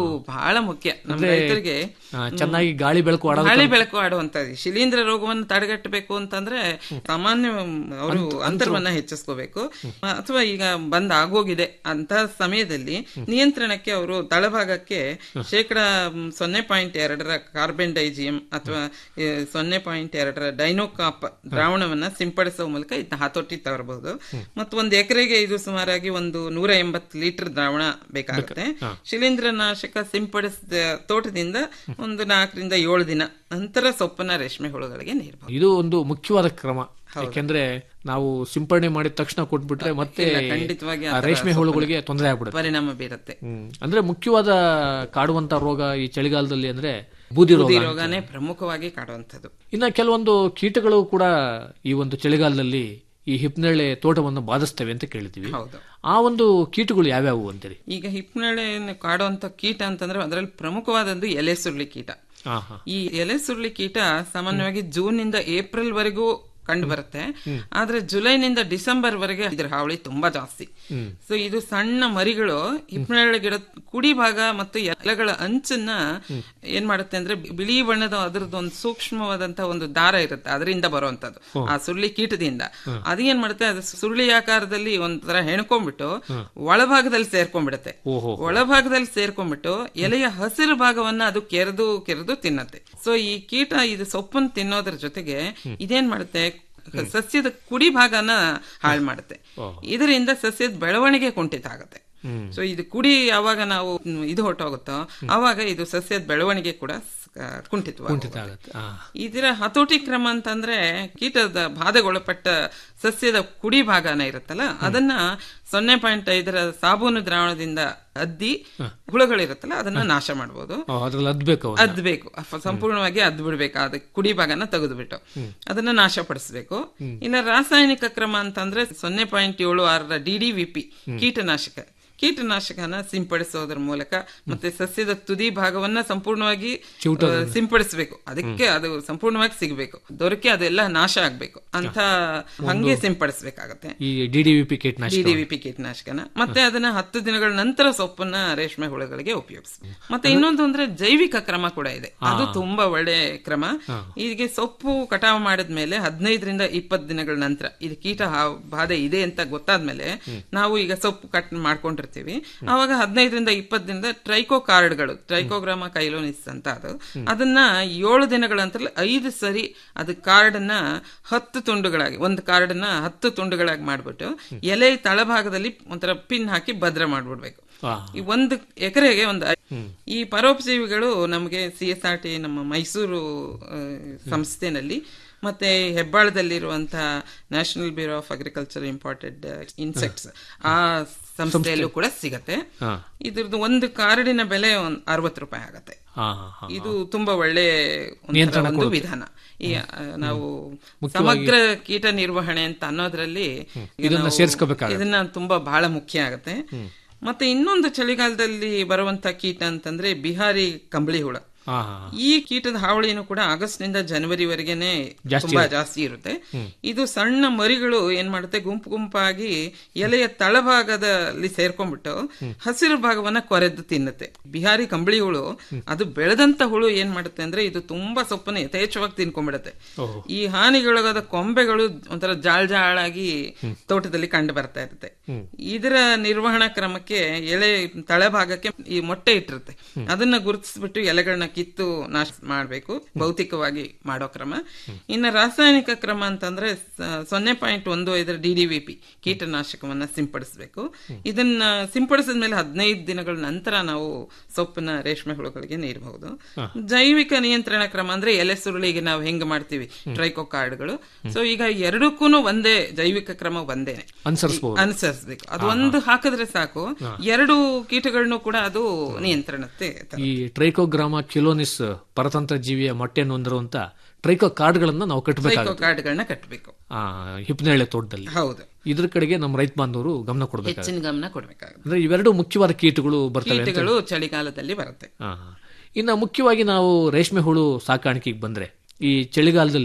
S17: ಬಹಳ ಮುಖ್ಯ ನಮ್ಮ
S16: ಅಂದ್ರೆ,
S17: ರೈತರಿಗೆ
S16: ಆ, ಚೆನ್ನಾಗಿ ಗಾಳಿ ಬೆಳಕು ಆಡೋದಕ್ಕೆ-
S17: ಗಾಳಿ ಬೆಳಕು ಆಡುವಂತದ್ದು ಶಿಲೀಂಧ್ರ ರೋಗವನ್ನು ತಡೆಗಟ್ಟಬೇಕು ಅಂತಂದ್ರೆ ಸಾಮಾನ್ಯ ಅವರು ಅಂತರವನ್ನ ಹೆಚ್ಚಿಸ್ಕೋಬೇಕು ಅಥವಾ ಈಗ ಬಂದ್ ಆಗೋಗಿದೆ ಅಂತ ಸಮಯದಲ್ಲಿ ನಿಯಂತ್ರಣಕ್ಕೆ ಅವರು ತಳಭಾಗಕ್ಕೆ ಶೇಕಡ ಮ್, ಸೊನ್ನೆ ಪಾಯಿಂಟ್ ಎರಡರ ಕಾರ್ಬನ್ ಡೈಜಿಯಂ ಅಥವಾ ಆ, ಸೊನ್ನೆ ಪಾಯಿಂಟ್ ಎರಡರ ಡೈನೋಕಾಪ್ ದ್ರಾವಣವನ್ನ ಸಿಂಪಡಿಸುವ ಮೂಲಕ ಇದನ್ನ ಹತೋಟಿ ತರಬಹುದು ಮತ್ತು ಒಂದು ಎಕರೆಗೆ ಇದು ಸುಮಾರಾಗಿ ಒಂದು ನೂರ ಎಂಬತ್ತು ಲೀಟರ್ ದ್ರಾವಣ ಬೇಕಾಗುತ್ತೆ
S16: ಹಾ.
S17: ಶಿಲೀಂಧ್ರನಾಶಕ ಸಿಂಪಡಿಸಿದ ತೋಟದಿಂದ ಒಂದು ನಾಲ್ಕರಿಂದ ಏಳು ದಿನ ನಂತರ ಸೊಪ್ಪನ್ನ ರೇಷ್ಮೆ ಹುಳುಗಳಿಗೆ ನೀಡಬಹುದು
S16: ಇದು ಒಂದು ಮುಖ್ಯವಾದ ಕ್ರಮ ಯಾಕೆಂದ್ರೆ ನಾವು ಸಿಂಪಡಣೆ ಮಾಡಿದ ತಕ್ಷಣ ಕೊಟ್ಬಿಟ್ರೆ ಮತ್ತೆ
S17: ಇಲ್ಲ, ಖಂಡಿತವಾಗಿ ಆ
S16: ಆ
S17: ಥರ
S16: ರೇಷ್ಮೆ
S17: ಸ್ವಲ್ಪ
S16: ಹುಳುಗಳಿಗೆ ತೊಂದರೆ ಆಗ್ಬಿಡುತ್ತೆ
S17: ಪರಿಣಾಮ ಬೀರುತ್ತೆ
S16: ಹ್ಮ್. ಅಂದ್ರೆ ಮುಖ್ಯವಾದ ಕಾಡುವಂತ ರೋಗ ಈ ಚಳಿಗಾಲದಲ್ಲಿ ಅಂದ್ರೆ ಬೂದಿ ರೋಗ
S17: ಬೂದಿ
S16: ಅಂತ.
S17: ರೋಗನೇ ಪ್ರಮುಖವಾಗಿ ಕಾಡುವಂಥದ್ದು
S16: ಇನ್ನ ಕೆಲವೊಂದು ಕೀಟಗಳು ಕೂಡ ಈ ಒಂದು ಚಳಿಗಾಲದಲ್ಲಿ ಈ ಹಿಪ್ನೇಳೆ ತೋಟವನ್ನು ಬಾಧಿಸ್ತವೆ ಅಂತ ಕೇಳಿದ್ವಿ
S17: ಹೌದು.
S16: ಆ ಒಂದು ಕೀಟಗಳು ಯಾವ್ಯಾವು ಅಂತೀರಿ
S17: ಈಗ ಹಿಪ್ನಳೆಯನ್ನು ಕಾಡುವಂತ ಕೀಟ ಅಂತಂದ್ರೆ ಅದರಲ್ಲಿ ಪ್ರಮುಖವಾದದ್ದು ಎಲೆ ಸುರುಳಿ ಕೀಟ
S16: ಹಾ ಹಾ
S17: ಈ ಎಲೆ ಸುರುಳಿ ಕೀಟ ಸಾಮಾನ್ಯವಾಗಿ ಜೂನ್ ನಿಂದ ಏಪ್ರಿಲ್ ವರೆಗೂ ಕಂಡು ಬರುತ್ತೆ ಆದ್ರೆ ಜುಲೈನಿಂದ ಡಿಸೆಂಬರ್ ವರೆಗೆ ಇದ್ರ ಹಾವಳಿ ತುಂಬಾ ಜಾಸ್ತಿ
S16: ಹ್ಮ್.
S17: ಸೊ ಇದು ಸಣ್ಣ ಮರಿಗಳು ಹಿಪ್ನಳೆ ಗಿಡ ಕುಡಿ ಭಾಗ ಮತ್ತು ಎಲೆಗಳ ಅಂಚನ್ನ ಏನ್ ಮಾಡುತ್ತೆ ಅಂದ್ರೆ ಬಿಳಿ ಬಣ್ಣದ ಅದ್ರದ್ದು ಒಂದು ಸೂಕ್ಷ್ಮವಾದಂತ ಒಂದು ದಾರ ಇರುತ್ತೆ ಅದರಿಂದ ಬರುವಂತದ್ದು
S16: ಹ್ಮ್.
S17: ಆ ಸುರುಳಿ ಕೀಟದಿಂದ
S16: ಹ್ಮ್.
S17: ಅದೇನ್ ಮಾಡುತ್ತೆ ಅದು ಸುರುಳಿ ಆಕಾರದಲ್ಲಿ ಒಂಥರ ಹೆಣ್ಕೊಂಡ್ಬಿಟ್ಟು
S16: ಹ್ಮ್.
S17: ಒಳಭಾಗದಲ್ಲಿ ಸೇರ್ಕೊಂಡ್ಬಿಡುತ್ತೆ
S16: ಓಹೋ
S17: ಒಳಭಾಗದಲ್ಲಿ ಸೇರ್ಕೊಂಡ್ಬಿಟ್ಟು ಎಲೆಯ ಹಸಿರು ಭಾಗವನ್ನ ಅದು ಕೆರೆದು ಕೆರೆದು ತಿನ್ನತ್ತೆ ಸೊ ಈ ಕೀಟ ಇದು ಸೊಪ್ಪನ್ನು ತಿನ್ನೋದ್ರ ಜೊತೆಗೆ ಇದೇನ್ ಮಾಡುತ್ತೆ ಸಸ್ಯದ ಕುಡಿ ಭಾಗನ ಹಾಳು ಮಾಡುತ್ತೆ ಇದರಿಂದ ಸಸ್ಯದ ಬೆಳವಣಿಗೆ ಕುಂಠಿತ ಆಗುತ್ತೆ
S16: ಹ್ಮ್.
S17: ಸೊ ಇದು ಕುಡಿ ಯಾವಾಗ ನಾವು ಮ್, ಇದು ಹೊಟ್ಟೋಗುತ್ತೋ ಆವಾಗ ಇದು ಸಸ್ಯದ ಬೆಳವಣಿಗೆ ಕೂಡ ಸ- ಕುಂಠಿತವಾಗುತ್ತೆ
S16: ಕುಂಠಿತ ಆಗುತ್ತೆ ಆ.
S17: ಇದರ ಹತೋಟಿ ಕ್ರಮ ಅಂತಂದ್ರೆ ಕೀಟದ ಬಾಧೆಗೊಳಪಟ್ಟ ಸಸ್ಯದ ಕುಡಿ ಭಾಗನ ಇರುತ್ತಲ್ಲ ಅದನ್ನ ಸೊನ್ನೆ ಪಾಯಿಂಟ್ ಐದರ ಸಾಬೂನು ದ್ರಾವಣದಿಂದ ಅದ್ದಿ ಹುಳುಗಳಿರುತ್ತಲ್ಲ ಅದನ್ನ ನಾಶ ಮಾಡಬಹುದು
S16: ಆ, ಅದ್ರಲ್ಲಿ ಅದ್ಬೇಕು ಅವನ್ನ.
S17: ಅದ್ಬೇಕು ಅಫ- ಸಂಪೂರ್ಣವಾಗಿ ಅದ್ ಬಿಡ್ಬೇಕು ಅದ ಕುಡಿ ಭಾಗನ ತೆಗೆದುಬಿಟ್ಟು ಅದನ್ನ ನಾಶಪಡಿಸಬೇಕು ಇನ್ನು ರಾಸಾಯನಿಕ ಕ್ರಮ ಅಂತಂದ್ರೆ ಸೊನ್ನೆ ಪಾಯಿಂಟ್ ಏಳು ಆರರ ಡಿ ಡಿ ವಿ ಪಿ ಕೀಟನಾಶಕ ಕೀಟನಾಶಕನ ಸಿಂಪಡಿಸೋದ್ರ ಮೂಲಕ ಮತ್ತೆ ಸಸ್ಯದ ತುದಿ ಭಾಗವನ್ನ ಸಂಪೂರ್ಣವಾಗಿ
S16: ಚಿವುಟೋದು.
S17: ಆ, ಸಿಂಪಡಿಸಬೇಕು ಅದಕ್ಕೆ ಅದು ಸಂಪೂರ್ಣವಾಗಿ ಸಿಗಬೇಕು ದೊರಕಿ ಅದೆಲ್ಲ ನಾಶ ಆಗ್ಬೇಕು ಅಂತ ಹಂಗೆ ಸಿಂಪಡಿಸಬೇಕಾಗತ್ತೆ
S16: ಈ ಡಿಡಿವಿಪಿ ಕೀಟನಾಶಕ
S17: ಡಿಡಿವಿಪಿ ಕೀಟನಾಶಕನ ಮತ್ತೆ ಅದನ್ನ ಹತ್ತು ದಿನಗಳ ನಂತರ ಸೊಪ್ಪನ್ನ ರೇಷ್ಮೆ ಹುಳುಗಳಿಗೆ ಉಪಯೋಗಿಸ್ಬೇಕು ಮತ್ತೆ ಇನ್ನೊಂದು ಅಂದ್ರೆ ಜೈವಿಕ ಕ್ರಮ ಕೂಡ ಇದೆ ಅದು ತುಂಬಾ ಒಳ್ಳೆ ಕ್ರಮ ಈಗ ಸೊಪ್ಪು ಕಟಾವು ಮಾಡಿದ್ಮೇಲೆ ಹದಿನೈದರಿಂದ ಇಪ್ಪತ್ತು ದಿನಗಳ ನಂತರ ಇದು ಕೀಟ ಹಾ- ಬಾಧೆ ಇದೆ ಅಂತ ಗೊತ್ತಾದ್ಮೇಲೆ ನಾವು ಈಗ ಸೊಪ್ಪು ಕಟ್ ಮಾಡ್ಕೊಂಡಿರ್ತೀವಿ ಅವಾಗ ಹದಿನೈದರಿಂದ ಇಪ್ಪತ್ತು ದಿನದ ಟ್ರೈಕೋ ಕಾರ್ಡ್ಗಳು ಟ್ರೈಕೋಗ್ರಾಮ ಕೈಲೋನಿಸ್ ಅಂತ ಅದು ಅದನ್ನ ಏಳು ದಿನಗಳ ನಂತರ ಐದು ಸರಿ ಅದು ಕಾರ್ಡನ್ನ ಹತ್ತು ತುಂಡುಗಳಾಗಿ ಒಂದು ಕಾರ್ಡನ್ನ ಹತ್ತು ತುಂಡುಗಳಾಗಿ ಮಾಡ್ಬಿಟ್ಟು ಎಲೆ ತಳಭಾಗದಲ್ಲಿ ಒಂಥರ ಪಿನ್ ಹಾಕಿ ಭದ್ರ ಮಾಡ್ಬಿಡ್ಬೇಕು
S16: ಆ.
S17: ಈ ಒಂದು ಎಕರೆಗೆ ಒಂದು ಐ- ಈ ಪರೋಪಜೀವಿಗಳು ನಮಗೆ ಸಿ ಎಸ್ ಆರ್ ಟಿ ನಮ್ಮ ಮೈಸೂರು ಆ, ಸಂಸ್ಥೆನಲ್ಲಿ ಮತ್ತೆ ಹೆಬ್ಬಾಳದಲ್ಲಿರುವಂತಹ national bureau of agriculture imported insects ಆ ಸಂಸ್ಥೆಯಲ್ಲೂ ಕೂಡ ಸಿಗತ್ತೆ
S16: ಹಾ.
S17: ಇದ್ರದ್ದು ಒಂದು ಕಾರ್ಡಿನ ಬೆಲೆ ಒಂದ್ ಅರವತ್ತು ರೂಪಾಯಿ ಆಗತ್ತೆ
S16: ಹಾ, ಹಾ, ಹಾ.
S17: ಇದು ತುಂಬಾ ಒಳ್ಳೆ ಒಂಥರ
S16: ನಿಯಂತ್ರಣ
S17: ಒಂದು
S16: ಕೊಡುತ್ತೆ.
S17: ವಿಧಾನ ಈ ಆ, ನಾವು
S16: ಮುಖ್ಯವಾಗಿ-
S17: ಸಮಗ್ರ ಕೀಟ ನಿರ್ವಹಣೆ ಅಂತ ಅನ್ನೋದ್ರಲ್ಲಿ ಈಗ
S16: ಇದನ್ನ
S17: ನಾವು
S16: ಸೇರ್ಸ್ಕೋಬೇಕಾಗತ್ತೆ.
S17: ಇದನ್ನ ತುಂಬಾ ಬಹಳ ಮುಖ್ಯ ಆಗತ್ತೆ ಮತ್ತೆ ಇನ್ನೊಂದು ಚಳಿಗಾಲದಲ್ಲಿ ಬರುವಂತ ಕೀಟ ಅಂತಂದ್ರೆ ಬಿಹಾರಿ ಕಂಬಳಿ ಹುಳ
S16: ಹಾ, ಹಾ, ಹಾ.
S17: ಈ ಕೀಟದ ಹಾವಳಿನೂ ಕೂಡ ಆಗಸ್ಟ್ ನಿಂದ ಜನವರಿವರೆಗೆನೆ
S16: ಜಾಸ್ತಿ
S17: ತುಂಬಾ
S16: ಇರುತ್ತೆ.
S17: ಜಾಸ್ತಿ ಇರುತ್ತೆ
S16: ಹ್ಮ್.
S17: ಇದು ಸಣ್ಣ ಮರಿಗಳು ಏನ್ ಮಾಡುತ್ತೆ ಗುಂಪು ಗುಂಪಾಗಿ ಎಲೆಯ ತಳಭಾಗದಲ್ಲಿ ಸೇರ್ಕೊಂಡ್ಬಿಟ್ಟು ಹಸಿರು ಭಾಗವನ್ನ ಕೊರೆದು ತಿನ್ನುತ್ತೆ ಬಿಹಾರಿ ಕಂಬಳಿ ಹುಳು ಅದು ಬೆಳೆದಂತ ಹುಳು ಏನ್ ಮಾಡುತ್ತೆ ಅಂದ್ರೆ ಇದು ತುಂಬಾ ಸೊಪ್ಪನ್ನ ಯಥೇಚ್ಛವಾಗಿ ತಿನ್ಕೊಂಡ್ಬಿಡುತ್ತೆ
S16: ಓಹೋ.
S17: ಈ ಹಾನಿಗೊಳಗಾದ ಕೊಂಬೆಗಳು ಒಂಥರ ಜಾಳ್ ಜಾಳಾಗಿ ತೋಟದಲ್ಲಿ ಕಂಡು ಬರ್ತಾ ಇರುತ್ತೆ
S16: ಹ್ಮ್.
S17: ಇದರ ನಿರ್ವಹಣಾ ಕ್ರಮಕ್ಕೆ ಎಲೆ ತಳಭಾಗಕ್ಕೆ ಈ ಮೊಟ್ಟೆ ಇಟ್ಟಿರುತ್ತೆ ಅದನ್ನ ಗುರುತಿಸ್ಬಿಟ್ಟು ಎಲೆಗಳನ್ನ ಕಿತ್ತು ನಾಶ ಮಾಡಬೇಕು ಭೌತಿಕವಾಗಿ ಮಾಡೋ ಕ್ರಮ ಇನ್ನು ರಾಸಾಯನಿಕ ಕ್ರಮ ಅಂತಂದ್ರೆ ಸ- ಸೊನ್ನೆ ಪಾಯಿಂಟ್ ಒಂದು ಐದರ ಡಿ ಡಿ ವಿ ಪಿ ಕೀಟನಾಶಕವನ್ನ ಸಿಂಪಡಿಸಬೇಕು ಇದನ್ನ ಸಿಂಪಡಿಸಿದ ಮೇಲೆ ಹದಿನೈದು ದಿನಗಳ ನಂತರ ನಾವು ಸೊಪ್ಪನ್ನ ರೇಷ್ಮೆ ಹುಳುಗಳಿಗೆ ನೀಡಬಹುದು
S16: ಹಾ.
S17: ಜೈವಿಕ ನಿಯಂತ್ರಣ ಕ್ರಮ ಅಂದ್ರೆ ಎಲೆ ಸುರುಳಿಗೆ ನಾವು ಹೆಂಗ್ ಮಾಡ್ತೀವಿ ಟ್ರೈಕೋ ಕಾರ್ಡ್ಗಳು ಸೊ ಈಗ ಎರಡಕ್ಕೂ ಒಂದೇ ಜೈವಿಕ ಕ್ರಮ ಒಂದೇನೆ
S16: ಅನುಸರಿಸ್ಬೋದು.
S17: ಅನುಸರಿಸಬೇಕು ಅದು ಒಂದು ಹಾಕಿದ್ರೆ ಸಾಕು ಎರಡು ಕೀಟಗಳನ್ನು ಕೂಡ ಅದು ನಿಯಂತ್ರಣಕ್ಕೆ ತರುತ್ತೆ.
S16: ಈ ಟ್ರೈಕೋಗ್ರಾಮ ಕಿಲೋನಿಸ್ ಪರತಂತ್ರ ಜೀವಿಯ ಮೊಟ್ಟೆಯನ್ನು ಹೊಂದಿರುವಂತ ಟ್ರೈಕೋ ಕಾರ್ಡ್ಗಳನ್ನ ನಾವು
S17: ಟ್ರೈಕೋ
S16: ಕಟ್ಟಬೇಕಾಗುತ್ತೆ
S17: ಕಾರ್ಡ್ಗಳನ್ನ ಕಟ್ಟಬೇಕು
S16: ಆ ಹಿಪ್ನೇಳೆ ತೋಟದಲ್ಲಿ
S17: ಹೌದು
S16: ಇದ್ರ ಕಡೆಗೆ ನಮ್ಮ ರೈತ ಬಾಂಧವರು ಗಮನ ಕೊಡಬೇಕಾಗುತ್ತೆ
S17: ಹೆಚ್ಚಿನ ಗಮನ ಕೊಡ್ಬೇಕಾಗುತ್ತೆ
S16: ಅಂದ್ರೆ ಇವೆರಡು ಮುಖ್ಯವಾದ ಕೀಟಗಳು ಬರ್ತವೆ ಅಂತ
S17: ಕೀಟಗಳು ಚಳಿಗಾಲದಲ್ಲಿ ಬರುತ್ತೆ
S16: ಹಾ, ಹಾ. ಇನ್ನು ಮುಖ್ಯವಾಗಿ ನಾವು ರೇಷ್ಮೆ ಹುಳು ಸಾಕಾಣಿಕೆಗೆ ಬಂದ್ರೆ ಈ ಚಳಿಗಾಲದಲ್ಲಿ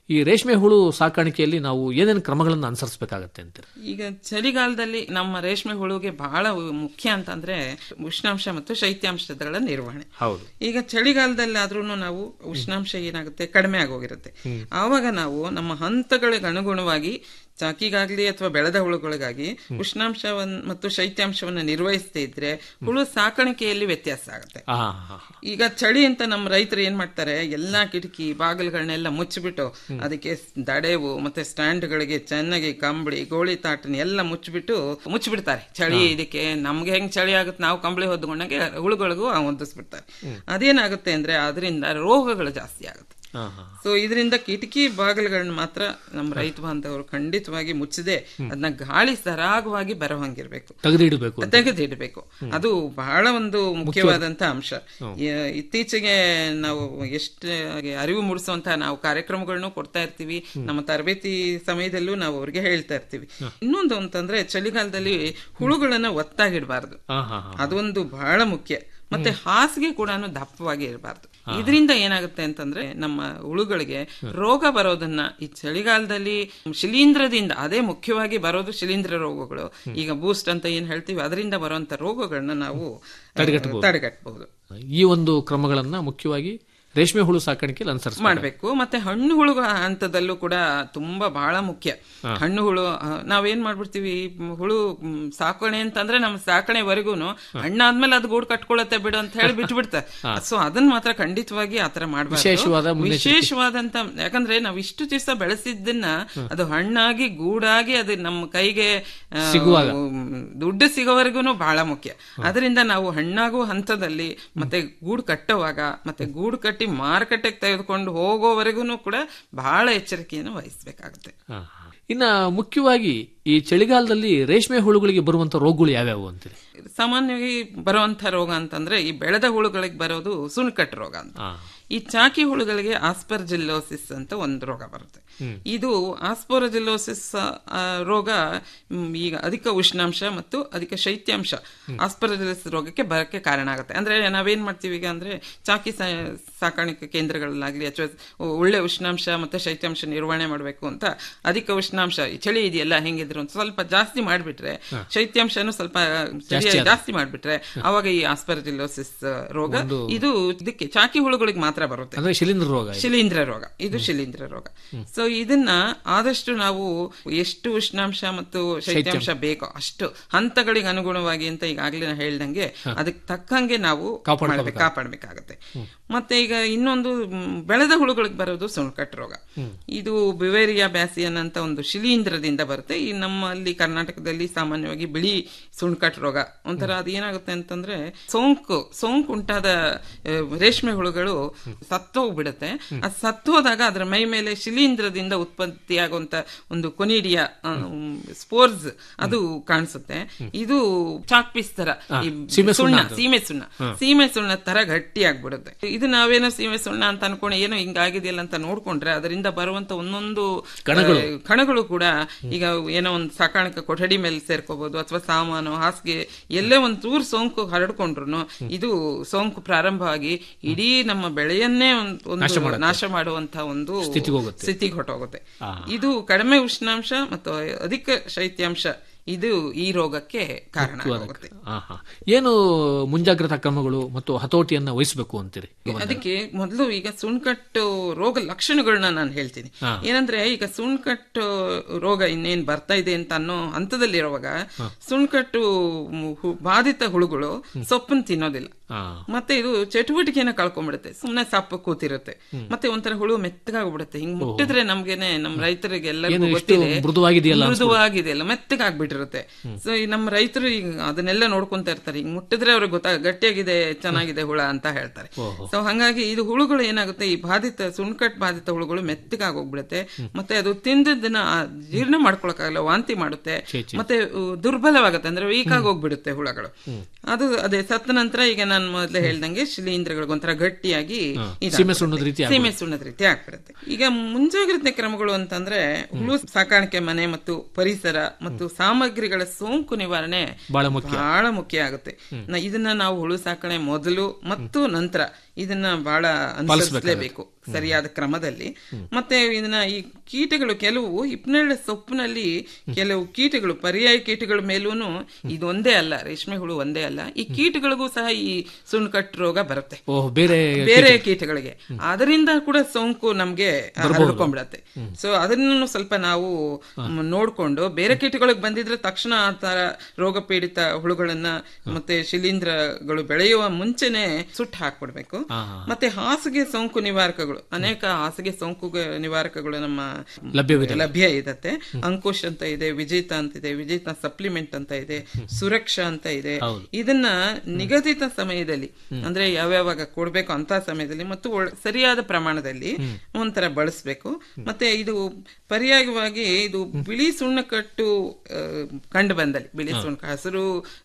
S16: ಈ ರೇಷ್ಮೆ ಹುಳು ಸಾಕಾಣಿಕೆಯಲ್ಲಿ ನಾವು ಏನೇನು ಕ್ರಮಗಳನ್ನು ಅನುಸರಿಸಬೇಕಾಗತ್ತೆ ಅಂತೀರಿ
S17: ಈಗ ಚಳಿಗಾಲದಲ್ಲಿ ನಮ್ಮ ರೇಷ್ಮೆ ಹುಳುಗೆ ಬಹಳ ಮುಖ್ಯ ಅಂತಂದ್ರೆ ಉಷ್ಣಾಂಶ ಮತ್ತು ಶೈತ್ಯಾಂಶಗಳ ನಿರ್ವಹಣೆ
S16: ಹೌದು
S17: ಈಗ ಚಳಿಗಾಲದಲ್ಲಾದ್ರೂ ನಾವು ಉಷ್ಣಾಂಶ ಏನಾಗುತ್ತೆ ಕಡಿಮೆ ಆಗೋಗಿರುತ್ತೆ ಆವಾಗ ನಾವು ನಮ್ಮ ಹಂತಗಳಿಗೆ ಅನುಗುಣವಾಗಿ ಚಾಕಿಗಾಗ್ಲಿ ಅಥವಾ ಬೆಳೆದ ಹುಳುಗಳಿಗಾಗಿ ಉಷ್ಣಾಂಶವನ್ನ ಮತ್ತು ಶೈತ್ಯಾಂಶವನ್ನ ನಿರ್ವಹಿಸದೇ ಇದ್ರೆ ಹುಳು ಸಾಕಾಣಿಕೆಯಲ್ಲಿ ವ್ಯತ್ಯಾಸ ಆಗುತ್ತೆ
S16: ಆ, ಹಾ, ಹಾ.
S17: ಈಗ ಚಳಿ ಅಂತ ನಮ್ಮ ರೈತರು ಏನ್ ಮಾಡ್ತಾರೆ ಎಲ್ಲಾ ಕಿಟಕಿ ಬಾಗಿಲುಗಳನ್ನೆಲ್ಲ ಮುಚ್ಚಿಬಿಟ್ಟು ಅದಕ್ಕೆ ದಡೆವು ಮತ್ತೆ ಸ್ಟ್ಯಾಂಡ್ಗಳಿಗೆ ಚೆನ್ನಾಗಿ ಕಂಬಳಿ ಗೋಳಿ ತಾಟನ ಎಲ್ಲ ಮುಚ್ಚಿಬಿಟ್ಟು ಮುಚ್ಚಿಬಿಡ್ತಾರೆ ಚಳಿ ಇದಕ್ಕೆ ನಮ್ಗೆ ಹೆಂಗ್ ಚಳಿ ಆಗುತ್ತೆ ನಾವು ಕಂಬಳಿ ಹೊದ್ಕೊಂಡಾಗೆ ಹುಳುಗಳಿಗೂ ಹೊದಿಸ್ಬಿಡ್ತಾರೆ ಅದೇನಾಗುತ್ತೆ ಅಂದ್ರೆ ಅದರಿಂದ ರೋಗಗಳು ಜಾಸ್ತಿ ಆಗುತ್ತೆ
S16: ಆ, ಹಾ.
S17: ಸೊ ಇದರಿಂದ ಕಿಟಕಿ ಬಾಗಿಲುಗಳನ್ನ ಮಾತ್ರ ನಮ್ಮ ರೈತ ಬಾಂಧವರು ಖಂಡಿತವಾಗಿ ಮುಚ್ಚದೆ ಅದನ್ನ ಗಾಳಿ ಸರಾಗವಾಗಿ ಬರಹಂಗಿರ್ಬೇಕು
S16: ತೆಗೆದಿಡಬೇಕು ಅಂತ.
S17: ತೆಗೆದಿಡಬೇಕು ಅದು ಬಹಳ ಒಂದು ಮುಖ್ಯವಾದಂತ ಅಂಶ ಯ- ಇತ್ತೀಚೆಗೆ ನಾವು ಎಷ್ಟು ಅರಿವು ಮೂಡಿಸುವಂತಹ ನಾವು ಕಾರ್ಯಕ್ರಮಗಳನ್ನು ಕೊಡ್ತಾ ಇರ್ತೀವಿ ನಮ್ಮ ತರಬೇತಿ ಸಮಯದಲ್ಲೂ ನಾವು ಅವ್ರಿಗೆ ಹೇಳ್ತಾ ಇರ್ತೀವಿ ಇನ್ನೊಂದು ಅಂತಂದ್ರೆ ಚಳಿಗಾಲದಲ್ಲಿ ಹುಳುಗಳನ್ನ ಒತ್ತಾಗಿಡಬಾರ್ದು
S16: ಆ, ಹಾ, ಹಾ.
S17: ಅದೊಂದು ಬಹಳ ಮುಖ್ಯ ಮತ್ತೆ ಹಾಸಿಗೆ ಕೂಡ ದಪ್ಪವಾಗಿ ಇರಬಾರ್ದು ಇದರಿಂದ ಏನಾಗುತ್ತೆ ಅಂತಂದ್ರೆ ನಮ್ಮ ಹುಳುಗಳಿಗೆ ರೋಗ ಬರೋದನ್ನ ಈ ಚಳಿಗಾಲದಲ್ಲಿ ಶಿಲೀಂಧ್ರದಿಂದ ಅದೇ ಮುಖ್ಯವಾಗಿ ಬರೋದು ಶಿಲೀಂಧ್ರ ರೋಗಗಳು ಈಗ ಬೂಸ್ಟ್ ಅಂತ ಏನ್ ಹೇಳ್ತೀವಿ ಅದರಿಂದ ಬರುವಂತ ರೋಗಗಳನ್ನ ನಾವು ಆ,
S16: ತಡೆಗಟ್ಟಬಹುದು.
S17: ತಡೆಗಟ್ಟಬಹುದು
S16: ಈ ಒಂದು ಕ್ರಮಗಳನ್ನ ಮುಖ್ಯವಾಗಿ ರೇಷ್ಮೆ ಹುಳು ಸಾಕಾಣಿಕೆಯಲ್ಲಿ ಅನುಸರಿಸಬೇಕು
S17: ಮಾಡ್ಬೇಕು ಮತ್ತೆ ಹಣ್ಣು ಹುಳು ಹಂತದಲ್ಲೂ ಕೂಡ ತುಂಬಾ ಬಹಳ ಮುಖ್ಯ
S16: ಹಾ.
S17: ಹಣ್ಣು ಹುಳು ಆ, ನಾವೇನ್ ಮಾಡ್ಬಿಡ್ತೀವಿ ಮ್, ಹುಳು ಮ್, ಸಾಕಣೆ ಅಂತಂದ್ರೆ ನಮ್ಮ ಸಾಕಣೆವರೆಗೂನು ಹಣ್ಣಾದ್ಮೇಲೆ ಅದು ಗೂಡು ಕಟ್ಕೊಳತ್ತೆ ಬಿಡು ಅಂತ ಹೇಳಿ ಬಿಟ್ಬಿಡ್ತಾರೆ
S16: ಹಾ.
S17: ಸೊ ಅದನ್ನ ಮಾತ್ರ ಖಂಡಿತವಾಗಿ ಆತರ ಮಾಡಬಾರ್ದು
S16: ವಿಶೇಷವಾದ ಮುನ್ನೆಚ್ಚರಿಕೆ.
S17: ವಿಶೇಷವಾದಂತ ಯಾಕಂದ್ರೆ ನಾವು ಇಷ್ಟು ದಿವಸ ಬೆಳೆಸಿದ್ದನ್ನ ಅದು ಹಣ್ಣಾಗಿ ಗೂಡಾಗಿ ಅದು ನಮ್ಮ ಕೈಗೆ ಆ,
S16: ಸಿಗುವಾಗ.
S17: ಮ್, ದುಡ್ಡು ಸಿಗೋವರೆಗೂ ಬಹಳ ಮುಖ್ಯ ಅದರಿಂದ ನಾವು ಹಣ್ಣಾಗುವ ಹಂತದಲ್ಲಿ ಮತ್ತೆ ಗೂಡು ಕಟ್ಟುವಾಗ ಮತ್ತೆ ಗೂಡು ಕಟ್ಟಿ ಮಾರುಕಟ್ಟೆಗೆ ತೆಗೆದುಕೊಂಡು ಹೋಗೋವರೆಗೂ ಕೂಡ ಬಹಳ ಎಚ್ಚರಿಕೆಯನ್ನು ವಹಿಸಬೇಕಾಗುತ್ತೆ
S16: ಆ, ಹಾ. ಇನ್ನ ಮುಖ್ಯವಾಗಿ ಈ ಚಳಿಗಾಲದಲ್ಲಿ ರೇಷ್ಮೆ ಹುಳುಗಳಿಗೆ ಬರುವಂತ ರೋಗಗಳು ಯಾವ್ಯಾವು ಅಂತೀರಿ
S17: ಸಾಮಾನ್ಯವಾಗಿ ಬರುವಂತ ರೋಗ ಅಂತಂದ್ರೆ ಈ ಬೆಳೆದ ಹುಳುಗಳಿಗೆ ಬರೋದು ಸುಣ್ಕಟ್ಟು ರೋಗ ಅಂತ
S16: ಆ,
S17: ಈ ಚಾಕಿ ಹುಳುಗಳಿಗೆ ಆಸ್ಪರ್ಜಿಲ್ಲೋಸಿಸ್ ಅಂತ ಒಂದು ರೋಗ ಬರುತ್ತೆ
S16: ಹ್ಮ್.
S17: ಇದು ಆಸ್ಪೋರಜಿಲ್ಲೋಸಿಸ್ ಆ, ರೋಗ ಮ್, ಈಗ ಅಧಿಕ ಉಷ್ಣಾಂಶ ಮತ್ತು ಅಧಿಕ ಶೈತ್ಯಾಂಶ ಆಸ್ಪರಜಿಲ್ಲೋಸಿಸ್ ರೋಗಕ್ಕೆ ಬರಕ್ಕೆ ಕಾರಣ ಆಗುತ್ತೆ ಅಂದ್ರೆ ನಾವೇನ್ ಮಾಡ್ತೀವಿ ಈಗ ಅಂದ್ರೆ ಚಾಕಿ ಸಾ- ಸಾಕಾಣಿಕೆ ಕೇಂದ್ರಗಳಲ್ಲಾಗ್ಲಿ ಅಥವಾ ಒಳ್ಳೆ ಉಷ್ಣಾಂಶ ಮತ್ತೆ ಶೈತ್ಯಾಂಶ ನಿರ್ವಹಣೆ ಮಾಡಬೇಕು ಅಂತ ಅಧಿಕ ಉಷ್ಣಾಂಶ ಈ ಚಳಿ ಇದೆಯಲ್ಲ ಹೆಂಗಿದ್ರು ಒಂದು ಸ್ವಲ್ಪ ಜಾಸ್ತಿ ಮಾಡಿಬಿಟ್ರೆ
S16: ಹಾ.
S17: ಶೈತ್ಯಾಂಶನೂ ಸ್ವಲ್ಪ
S16: ಜಾಸ್ತಿ
S17: ಸರಿಯಾಗಿ
S16: ಆದ್ರೆ.
S17: ಜಾಸ್ತಿ ಮಾಡಿಬಿಟ್ರೆ ಅವಾಗ ಈ ಆಸ್ಪರ್ಜಿಲ್ಲೋಸಿಸ್ ರೋಗ
S16: ಒಂದು-
S17: ಇದು ಇದಕ್ಕೆ ಚಾಕಿ ಹುಳುಗಳಿಗೆ ಮಾತ್ರ ಬರುತ್ತೆ
S16: ಅಂದ್ರೆ ಶಿಲೀಂಧ್ರ ರೋಗ ಇದು.
S17: ಶಿಲೀಂಧ್ರ ರೋಗ ಇದು ಶಿಲೀಂಧ್ರ ರೋಗ ಸೊ ಇದನ್ನ ಆದಷ್ಟು ನಾವು ಎಷ್ಟು ಉಷ್ಣಾಂಶ ಮತ್ತು ಶೈತ್ಯಾಂಶ ಬೇಕೋ ಅಷ್ಟು ಹಂತಗಳಿಗೆ ಅನುಗುಣವಾಗಿ ಅಂತ ಈಗಾಗಲೇ ನಾ ಹೇಳ್ದಂಗೆ ಅದಕ್ಕೆ ತಕ್ಕಂಗೆ ನಾವು
S16: ಕಾಪಾಡ್ಕೋಬೇಕು.
S17: ಮಾಡ್ಬೇಕು- ಕಾಪಾಡ್ಬೇಕಾಗತ್ತೆ ಮತ್ತೆ ಈಗ ಇನ್ನೊಂದು ಮ್, ಬೆಳೆದ ಹುಳುಗಳಿಗೆ ಬರೋದು ಸುಣ್ಕಟ್ಟು ರೋಗ ಇದು ಬಿವೇರಿಯಾ ಬ್ಯಾಸಿಯನ್ ಅಂತ ಒಂದು ಶಿಲೀಂಧ್ರದಿಂದ ಬರುತ್ತೆ ಈ ನಮ್ಮಲ್ಲಿ ಕರ್ನಾಟಕದಲ್ಲಿ ಸಾಮಾನ್ಯವಾಗಿ ಬಿಳಿ ಸುಣ್ಕಟ್ಟು ರೋಗ ಒಂಥರ ಅದು ಏನಾಗುತ್ತೆ ಅಂತಂದ್ರೆ ಸೋಂಕು ಸೋಂಕು ಉಂಟಾದ ಆ, ರೇಷ್ಮೆ ಹುಳುಗಳು ಸತ್ತೋಗ್ಬಿಡುತ್ತೆ ಅದು ಸತ್ತೋದಾಗ ಅದರ ಮೈ ಮೇಲೆ ಶಿಲೀಂಧ್ರದಿಂದ ಉತ್ಪತ್ತಿಯಾಗುವಂತ ಒಂದು ಕೊನಿಡಿಯಾ ಸ್ಪೋರ್ಸ್ ಅದು ಕಾಣಿಸುತ್ತೆ ಇದು ಚಾಕ್ ಪೀಸ್ ತರ
S16: ಆ,
S17: ಈ
S16: ಸೀಮೆ ಸುಣ್ಣ
S17: ಸುಣ್ಣ
S16: ಅದು.
S17: ಸೀಮೆ ಸುಣ್ಣ
S16: ಹಾ.
S17: ಸೀಮೆ ಸುಣ್ಣ ತರ ಗಟ್ಟಿ ಆಗ್ಬಿಡುತ್ತೆ ಇದು ನಾವೇನೋ ಸೀಮೆ ಸುಣ್ಣ ಅಂತ ಅನ್ಕೊಂಡು ಏನೋ ಹಿಂಗಾಗಿದೆಯಲ್ಲ ಅಂತ ನೋಡ್ಕೊಂಡ್ರೆ ಅದರಿಂದ ಬರುವಂತ ಒಂದೊಂದು
S16: ಕಣಗಳು.
S17: ಆ, ಕಣಗಳು ಕೂಡ ಈಗ ಏನೋ ಒಂದು ಸಾಕಾಣಿಕೆ ಕೊಠಡಿ ಮೇಲೆ ಸೇರ್ಕೋಬಹುದು ಅಥವಾ ಸಾಮಾನು ಹಾಸಿಗೆ ಎಲ್ಲೇ ಒಂದು ಚೂರು ಸೋಂಕು ಹರಡ್ಕೊಂಡ್ರು ಇದು ಸೋಂಕು ಪ್ರಾರಂಭವಾಗಿ ಇಡೀ ನಮ್ಮ ಬೆಳೆಯನ್ನೇ ಒಂದ್-
S16: ನಾಶ
S17: ಒಂದು
S16: ಮಾಡುತ್ತೆ.
S17: ನಾಶ ಮಾಡುವಂತ ಒಂದು
S16: ಸ್ಥಿತಿಗೆ ಹೋಗುತ್ತೆ.
S17: ಸ್ಥಿತಿಗೆ ಹೊಟ್ಟೋಗುತ್ತೆ
S16: ಆ.
S17: ಇದು ಕಡಿಮೆ ಉಷ್ಣಾಂಶ ಮತ್ತು ಅಧಿಕ ಶೈತ್ಯಾಂಶ ಇದು ಈ ರೋಗಕ್ಕೆ ಕಾರಣ
S16: ಮುಖ್ಯವಾದ
S17: ಆಗುತ್ತೆ
S16: ಆ, ಹಾ. ಏನು ಮುಂಜಾಗ್ರತಾ ಕ್ರಮಗಳು ಮತ್ತು ಹತೋಟಿಯನ್ನ ವಹಿಸಬೇಕು ಅಂತೀರಿ
S17: ಅದಕ್ಕೆ ಮೊದಲು ಈಗ ಸುಣ್ಕಟ್ಟು ರೋಗ ಲಕ್ಷಣಗಳನ್ನ ನಾನು ಹೇಳ್ತೀನಿ
S16: ಹಾ.
S17: ಏನಂದ್ರೆ ಈಗ ಸುಣ್ಕಟ್ಟು ರೋಗ ಇನ್ನೇನ್ ಬರ್ತಾ ಇದೆ ಅಂತ ಅನ್ನೋ ಹಂತದಲ್ಲಿರುವಾಗ ಸುಣ್ಕಟ್ಟು ಮ್, ಹು- ಬಾಧಿತ ಹುಳುಗಳು ಸೊಪ್ಪನ್ನು ತಿನ್ನೋದಿಲ್ಲ
S16: ಆ,
S17: ಮತ್ತೆ ಇದು ಚಟುವಟಿಕೆನ ಕಳ್ಕೊಂಡ್ಬಿಡುತ್ತೆ ಸುಮ್ನೆ ಸಪ್ಪು ಕೂತಿರುತ್ತೆ ಮತ್ತೆ ಒಂಥರ ಹುಳು ಮೆತ್ತಗಾಗ್ಬಿಡುತ್ತೆ ಹಿಂಗ್ ಮುಟ್ಟಿದ್ರೆ ನಮ್ಗೇನೆ ನಮ್ ರೈತರಿಗೆ
S16: ಏನು
S17: ಎಲ್ಲರಿಗೂ
S16: ಇಷ್ಟು
S17: ಗೊತ್ತಿದೆ
S16: ಮೃದುವಾಗಿದೆಯಲ್ಲ ಅನ್ಸ್ಬಿಡುತ್ತೆ.
S17: ಮೃದುವಾಗಿದೆಯಲ್ಲ ಮೆತ್ತಗಾಗ್ಬಿಟ್ಟಿರುತ್ತೆ ಸೊ ಈ ನಮ್ಮ ರೈತರು ಈಗ ಅದನ್ನೆಲ್ಲ ನೋಡ್ಕೊಂತ ಇರ್ತಾರೆ ಹಿಂಗ್ ಮುಟ್ಟಿದ್ರೆ ಅವ್ರಿಗೆ ಗೊತ್ತಾಗ ಗಟ್ಟಿಯಾಗಿದೆ ಚೆನ್ನಾಗಿದೆ ಹುಳ ಅಂತ ಹೇಳ್ತಾರೆ
S16: ಓಹೋ.
S17: ಸೊ ಹಂಗಾಗಿ ಇದು ಹುಳುಗಳು ಏನಾಗುತ್ತೆ ಈ ಬಾಧಿತ ಸುಣ್ಕಟ್ ಬಾಧಿತ ಹುಳುಗಳು ಮೆತ್ತಗಾಗಿ ಹೋಗ್ಬಿಡುತ್ತೆ ಮತ್ತೆ ಅದು ತಿಂದದ್ದನ್ನ ಆ ಜೀರ್ಣ ಮಾಡ್ಕೊಳಕ್ಕಾಗಲ್ಲ ವಾಂತಿ ಮಾಡುತ್ತೆ
S16: ಛೇ, ಛೇ.
S17: ಮತ್ತೆ ಉ, ದುರ್ಬಲವಾಗುತ್ತೆ ಅಂದ್ರೆ ವೀಕ್ ಆಗಿ ಹೋಗ್ಬಿಡುತ್ತೆ ಹುಳಗಳು ಅದು ಅದೇ ಸತ್ತ ನಂತರ ಈಗ ನಾನು ಮೊದಲೇ ಹೇಳ್ದಂಗೆ ಶಿಲೀಂಧ್ರಗಳಿಗೆ ಒಂಥರ ಗಟ್ಟಿಯಾಗಿ
S16: ಹಾ.
S17: ಇದಾಗ್ಬಿಡುತ್ತೆ.
S16: ಸೀಮೆ ಸುಣ್ಣದ ರೀತಿ ಆಗ್ಬಿಡುತ್ತೆ.
S17: ಸೀಮೆ ಸುಣ್ಣದ ರೀತಿ ಆಗ್ಬಿಡುತ್ತೆ ಈಗ ಮುಂಜಾಗ್ರತೆ ಕ್ರಮಗಳು ಅಂತಂದ್ರೆ ಹುಳು ಸಾಕಾಣಿಕೆ ಮನೆ ಮತ್ತು ಪರಿಸರ ಮತ್ತು ಸಾಮಗ್ರಿಗಳ ಸೋಂಕು ನಿವಾರಣೆ
S16: ಬಹಳ ಮುಖ್ಯ.
S17: ಬಹಳ ಮುಖ್ಯ ಆಗುತ್ತೆ ನ- ಇದನ್ನ ನಾವು ಹುಳು ಸಾಕಣೆ ಮೊದಲು ಮತ್ತು ನಂತರ ಇದನ್ನ ಬಹಳ ಅನುಸರಿಸಲೇಬೇಕು ಸರಿಯಾದ ಕ್ರಮದಲ್ಲಿ ಮತ್ತೆ ಇದನ್ನ ಈ ಕೀಟಗಳು ಕೆಲವು ಹಿಪ್ನೇರಳೆ ಸೊಪ್ಪಿನಲ್ಲಿ ಕೆಲವು ಕೀಟಗಳು ಪರ್ಯಾಯ ಕೀಟಗಳ ಮೇಲೂನು ಇದೊಂದೇ ಅಲ್ಲ ರೇಷ್ಮೆ ಹುಳು ಒಂದೇ ಅಲ್ಲ ಈ ಕೀಟಗಳಿಗೂ ಸಹ ಈ ಸುಣ್ಕಟ್ಟು ರೋಗ ಬರುತ್ತೆ
S16: ಓಹ್ ಬೇರೆ
S17: ಬೇರೆ ಕೀಟಗಳಿಗೆ ಅದರಿಂದ ಕೂಡ ಸೋಂಕು ನಮ್ಗೆ ಹರಡ್ಕೊಂಡ್ಬಿಡತ್ತೆ ಸೊ ಅದನ್ನು ಸ್ವಲ್ಪ ನಾವು ಮ್, ನೋಡ್ಕೊಂಡು ಬೇರೆ ಕೀಟಗಳಿಗೆ ಬಂದಿದ್ರೆ ತಕ್ಷಣ ಆ ತರ ರೋಗ ಪೀಡಿತ ಹುಳುಗಳನ್ನ ಮತ್ತೆ ಶಿಲೀಂಧ್ರಗಳು ಬೆಳೆಯುವ ಮುಂಚೆನೆ ಸುಟ್ಟು ಹಾಕ್ಬಿಡ್ಬೇಕು ಮತ್ತೆ ಹಾಸಿಗೆ ಸೋಂಕು ನಿವಾರಕಗಳು ಅನೇಕ ಹಾಸಿಗೆ ಸೋಂಕು ನಿವಾರಕಗಳು ನಮ್ಮ
S16: ಲಭ್ಯವಿದೆ.
S17: ಲಭ್ಯ ಇದತ್ತೆ ಅಂಕುಶ್ ಅಂತ ಇದೆ ವಿಜೇತ ಅಂತ ಇದೆ ವಿಜೇತ ಸಪ್ಲಿಮೆಂಟ್ ಅಂತ ಇದೆ ಸುರಕ್ಷಾ ಅಂತ ಇದೆ ಇದನ್ನ ನಿಗದಿತ ಸಮಯದಲ್ಲಿ ಅಂದ್ರೆ ಯಾವ್ಯಾವಾಗ ಕೊಡ್ಬೇಕು ಅಂತ ಸಮಯದಲ್ಲಿ ಮತ್ತು ಒಳ್- ಸರಿಯಾದ ಪ್ರಮಾಣದಲ್ಲಿ ಒಂಥರ ಬಳಸಬೇಕು ಮತ್ತೆ ಇದು ಪರ್ಯಾಯವಾಗಿ ಇದು ಬಿಳಿ ಸುಣ್ಣಕಟ್ಟು ಆ, ಕಂಡು ಬಂದಲ್ಲಿ ಬಿಳಿ ಸುಣ್ಣ ಹಸಿರು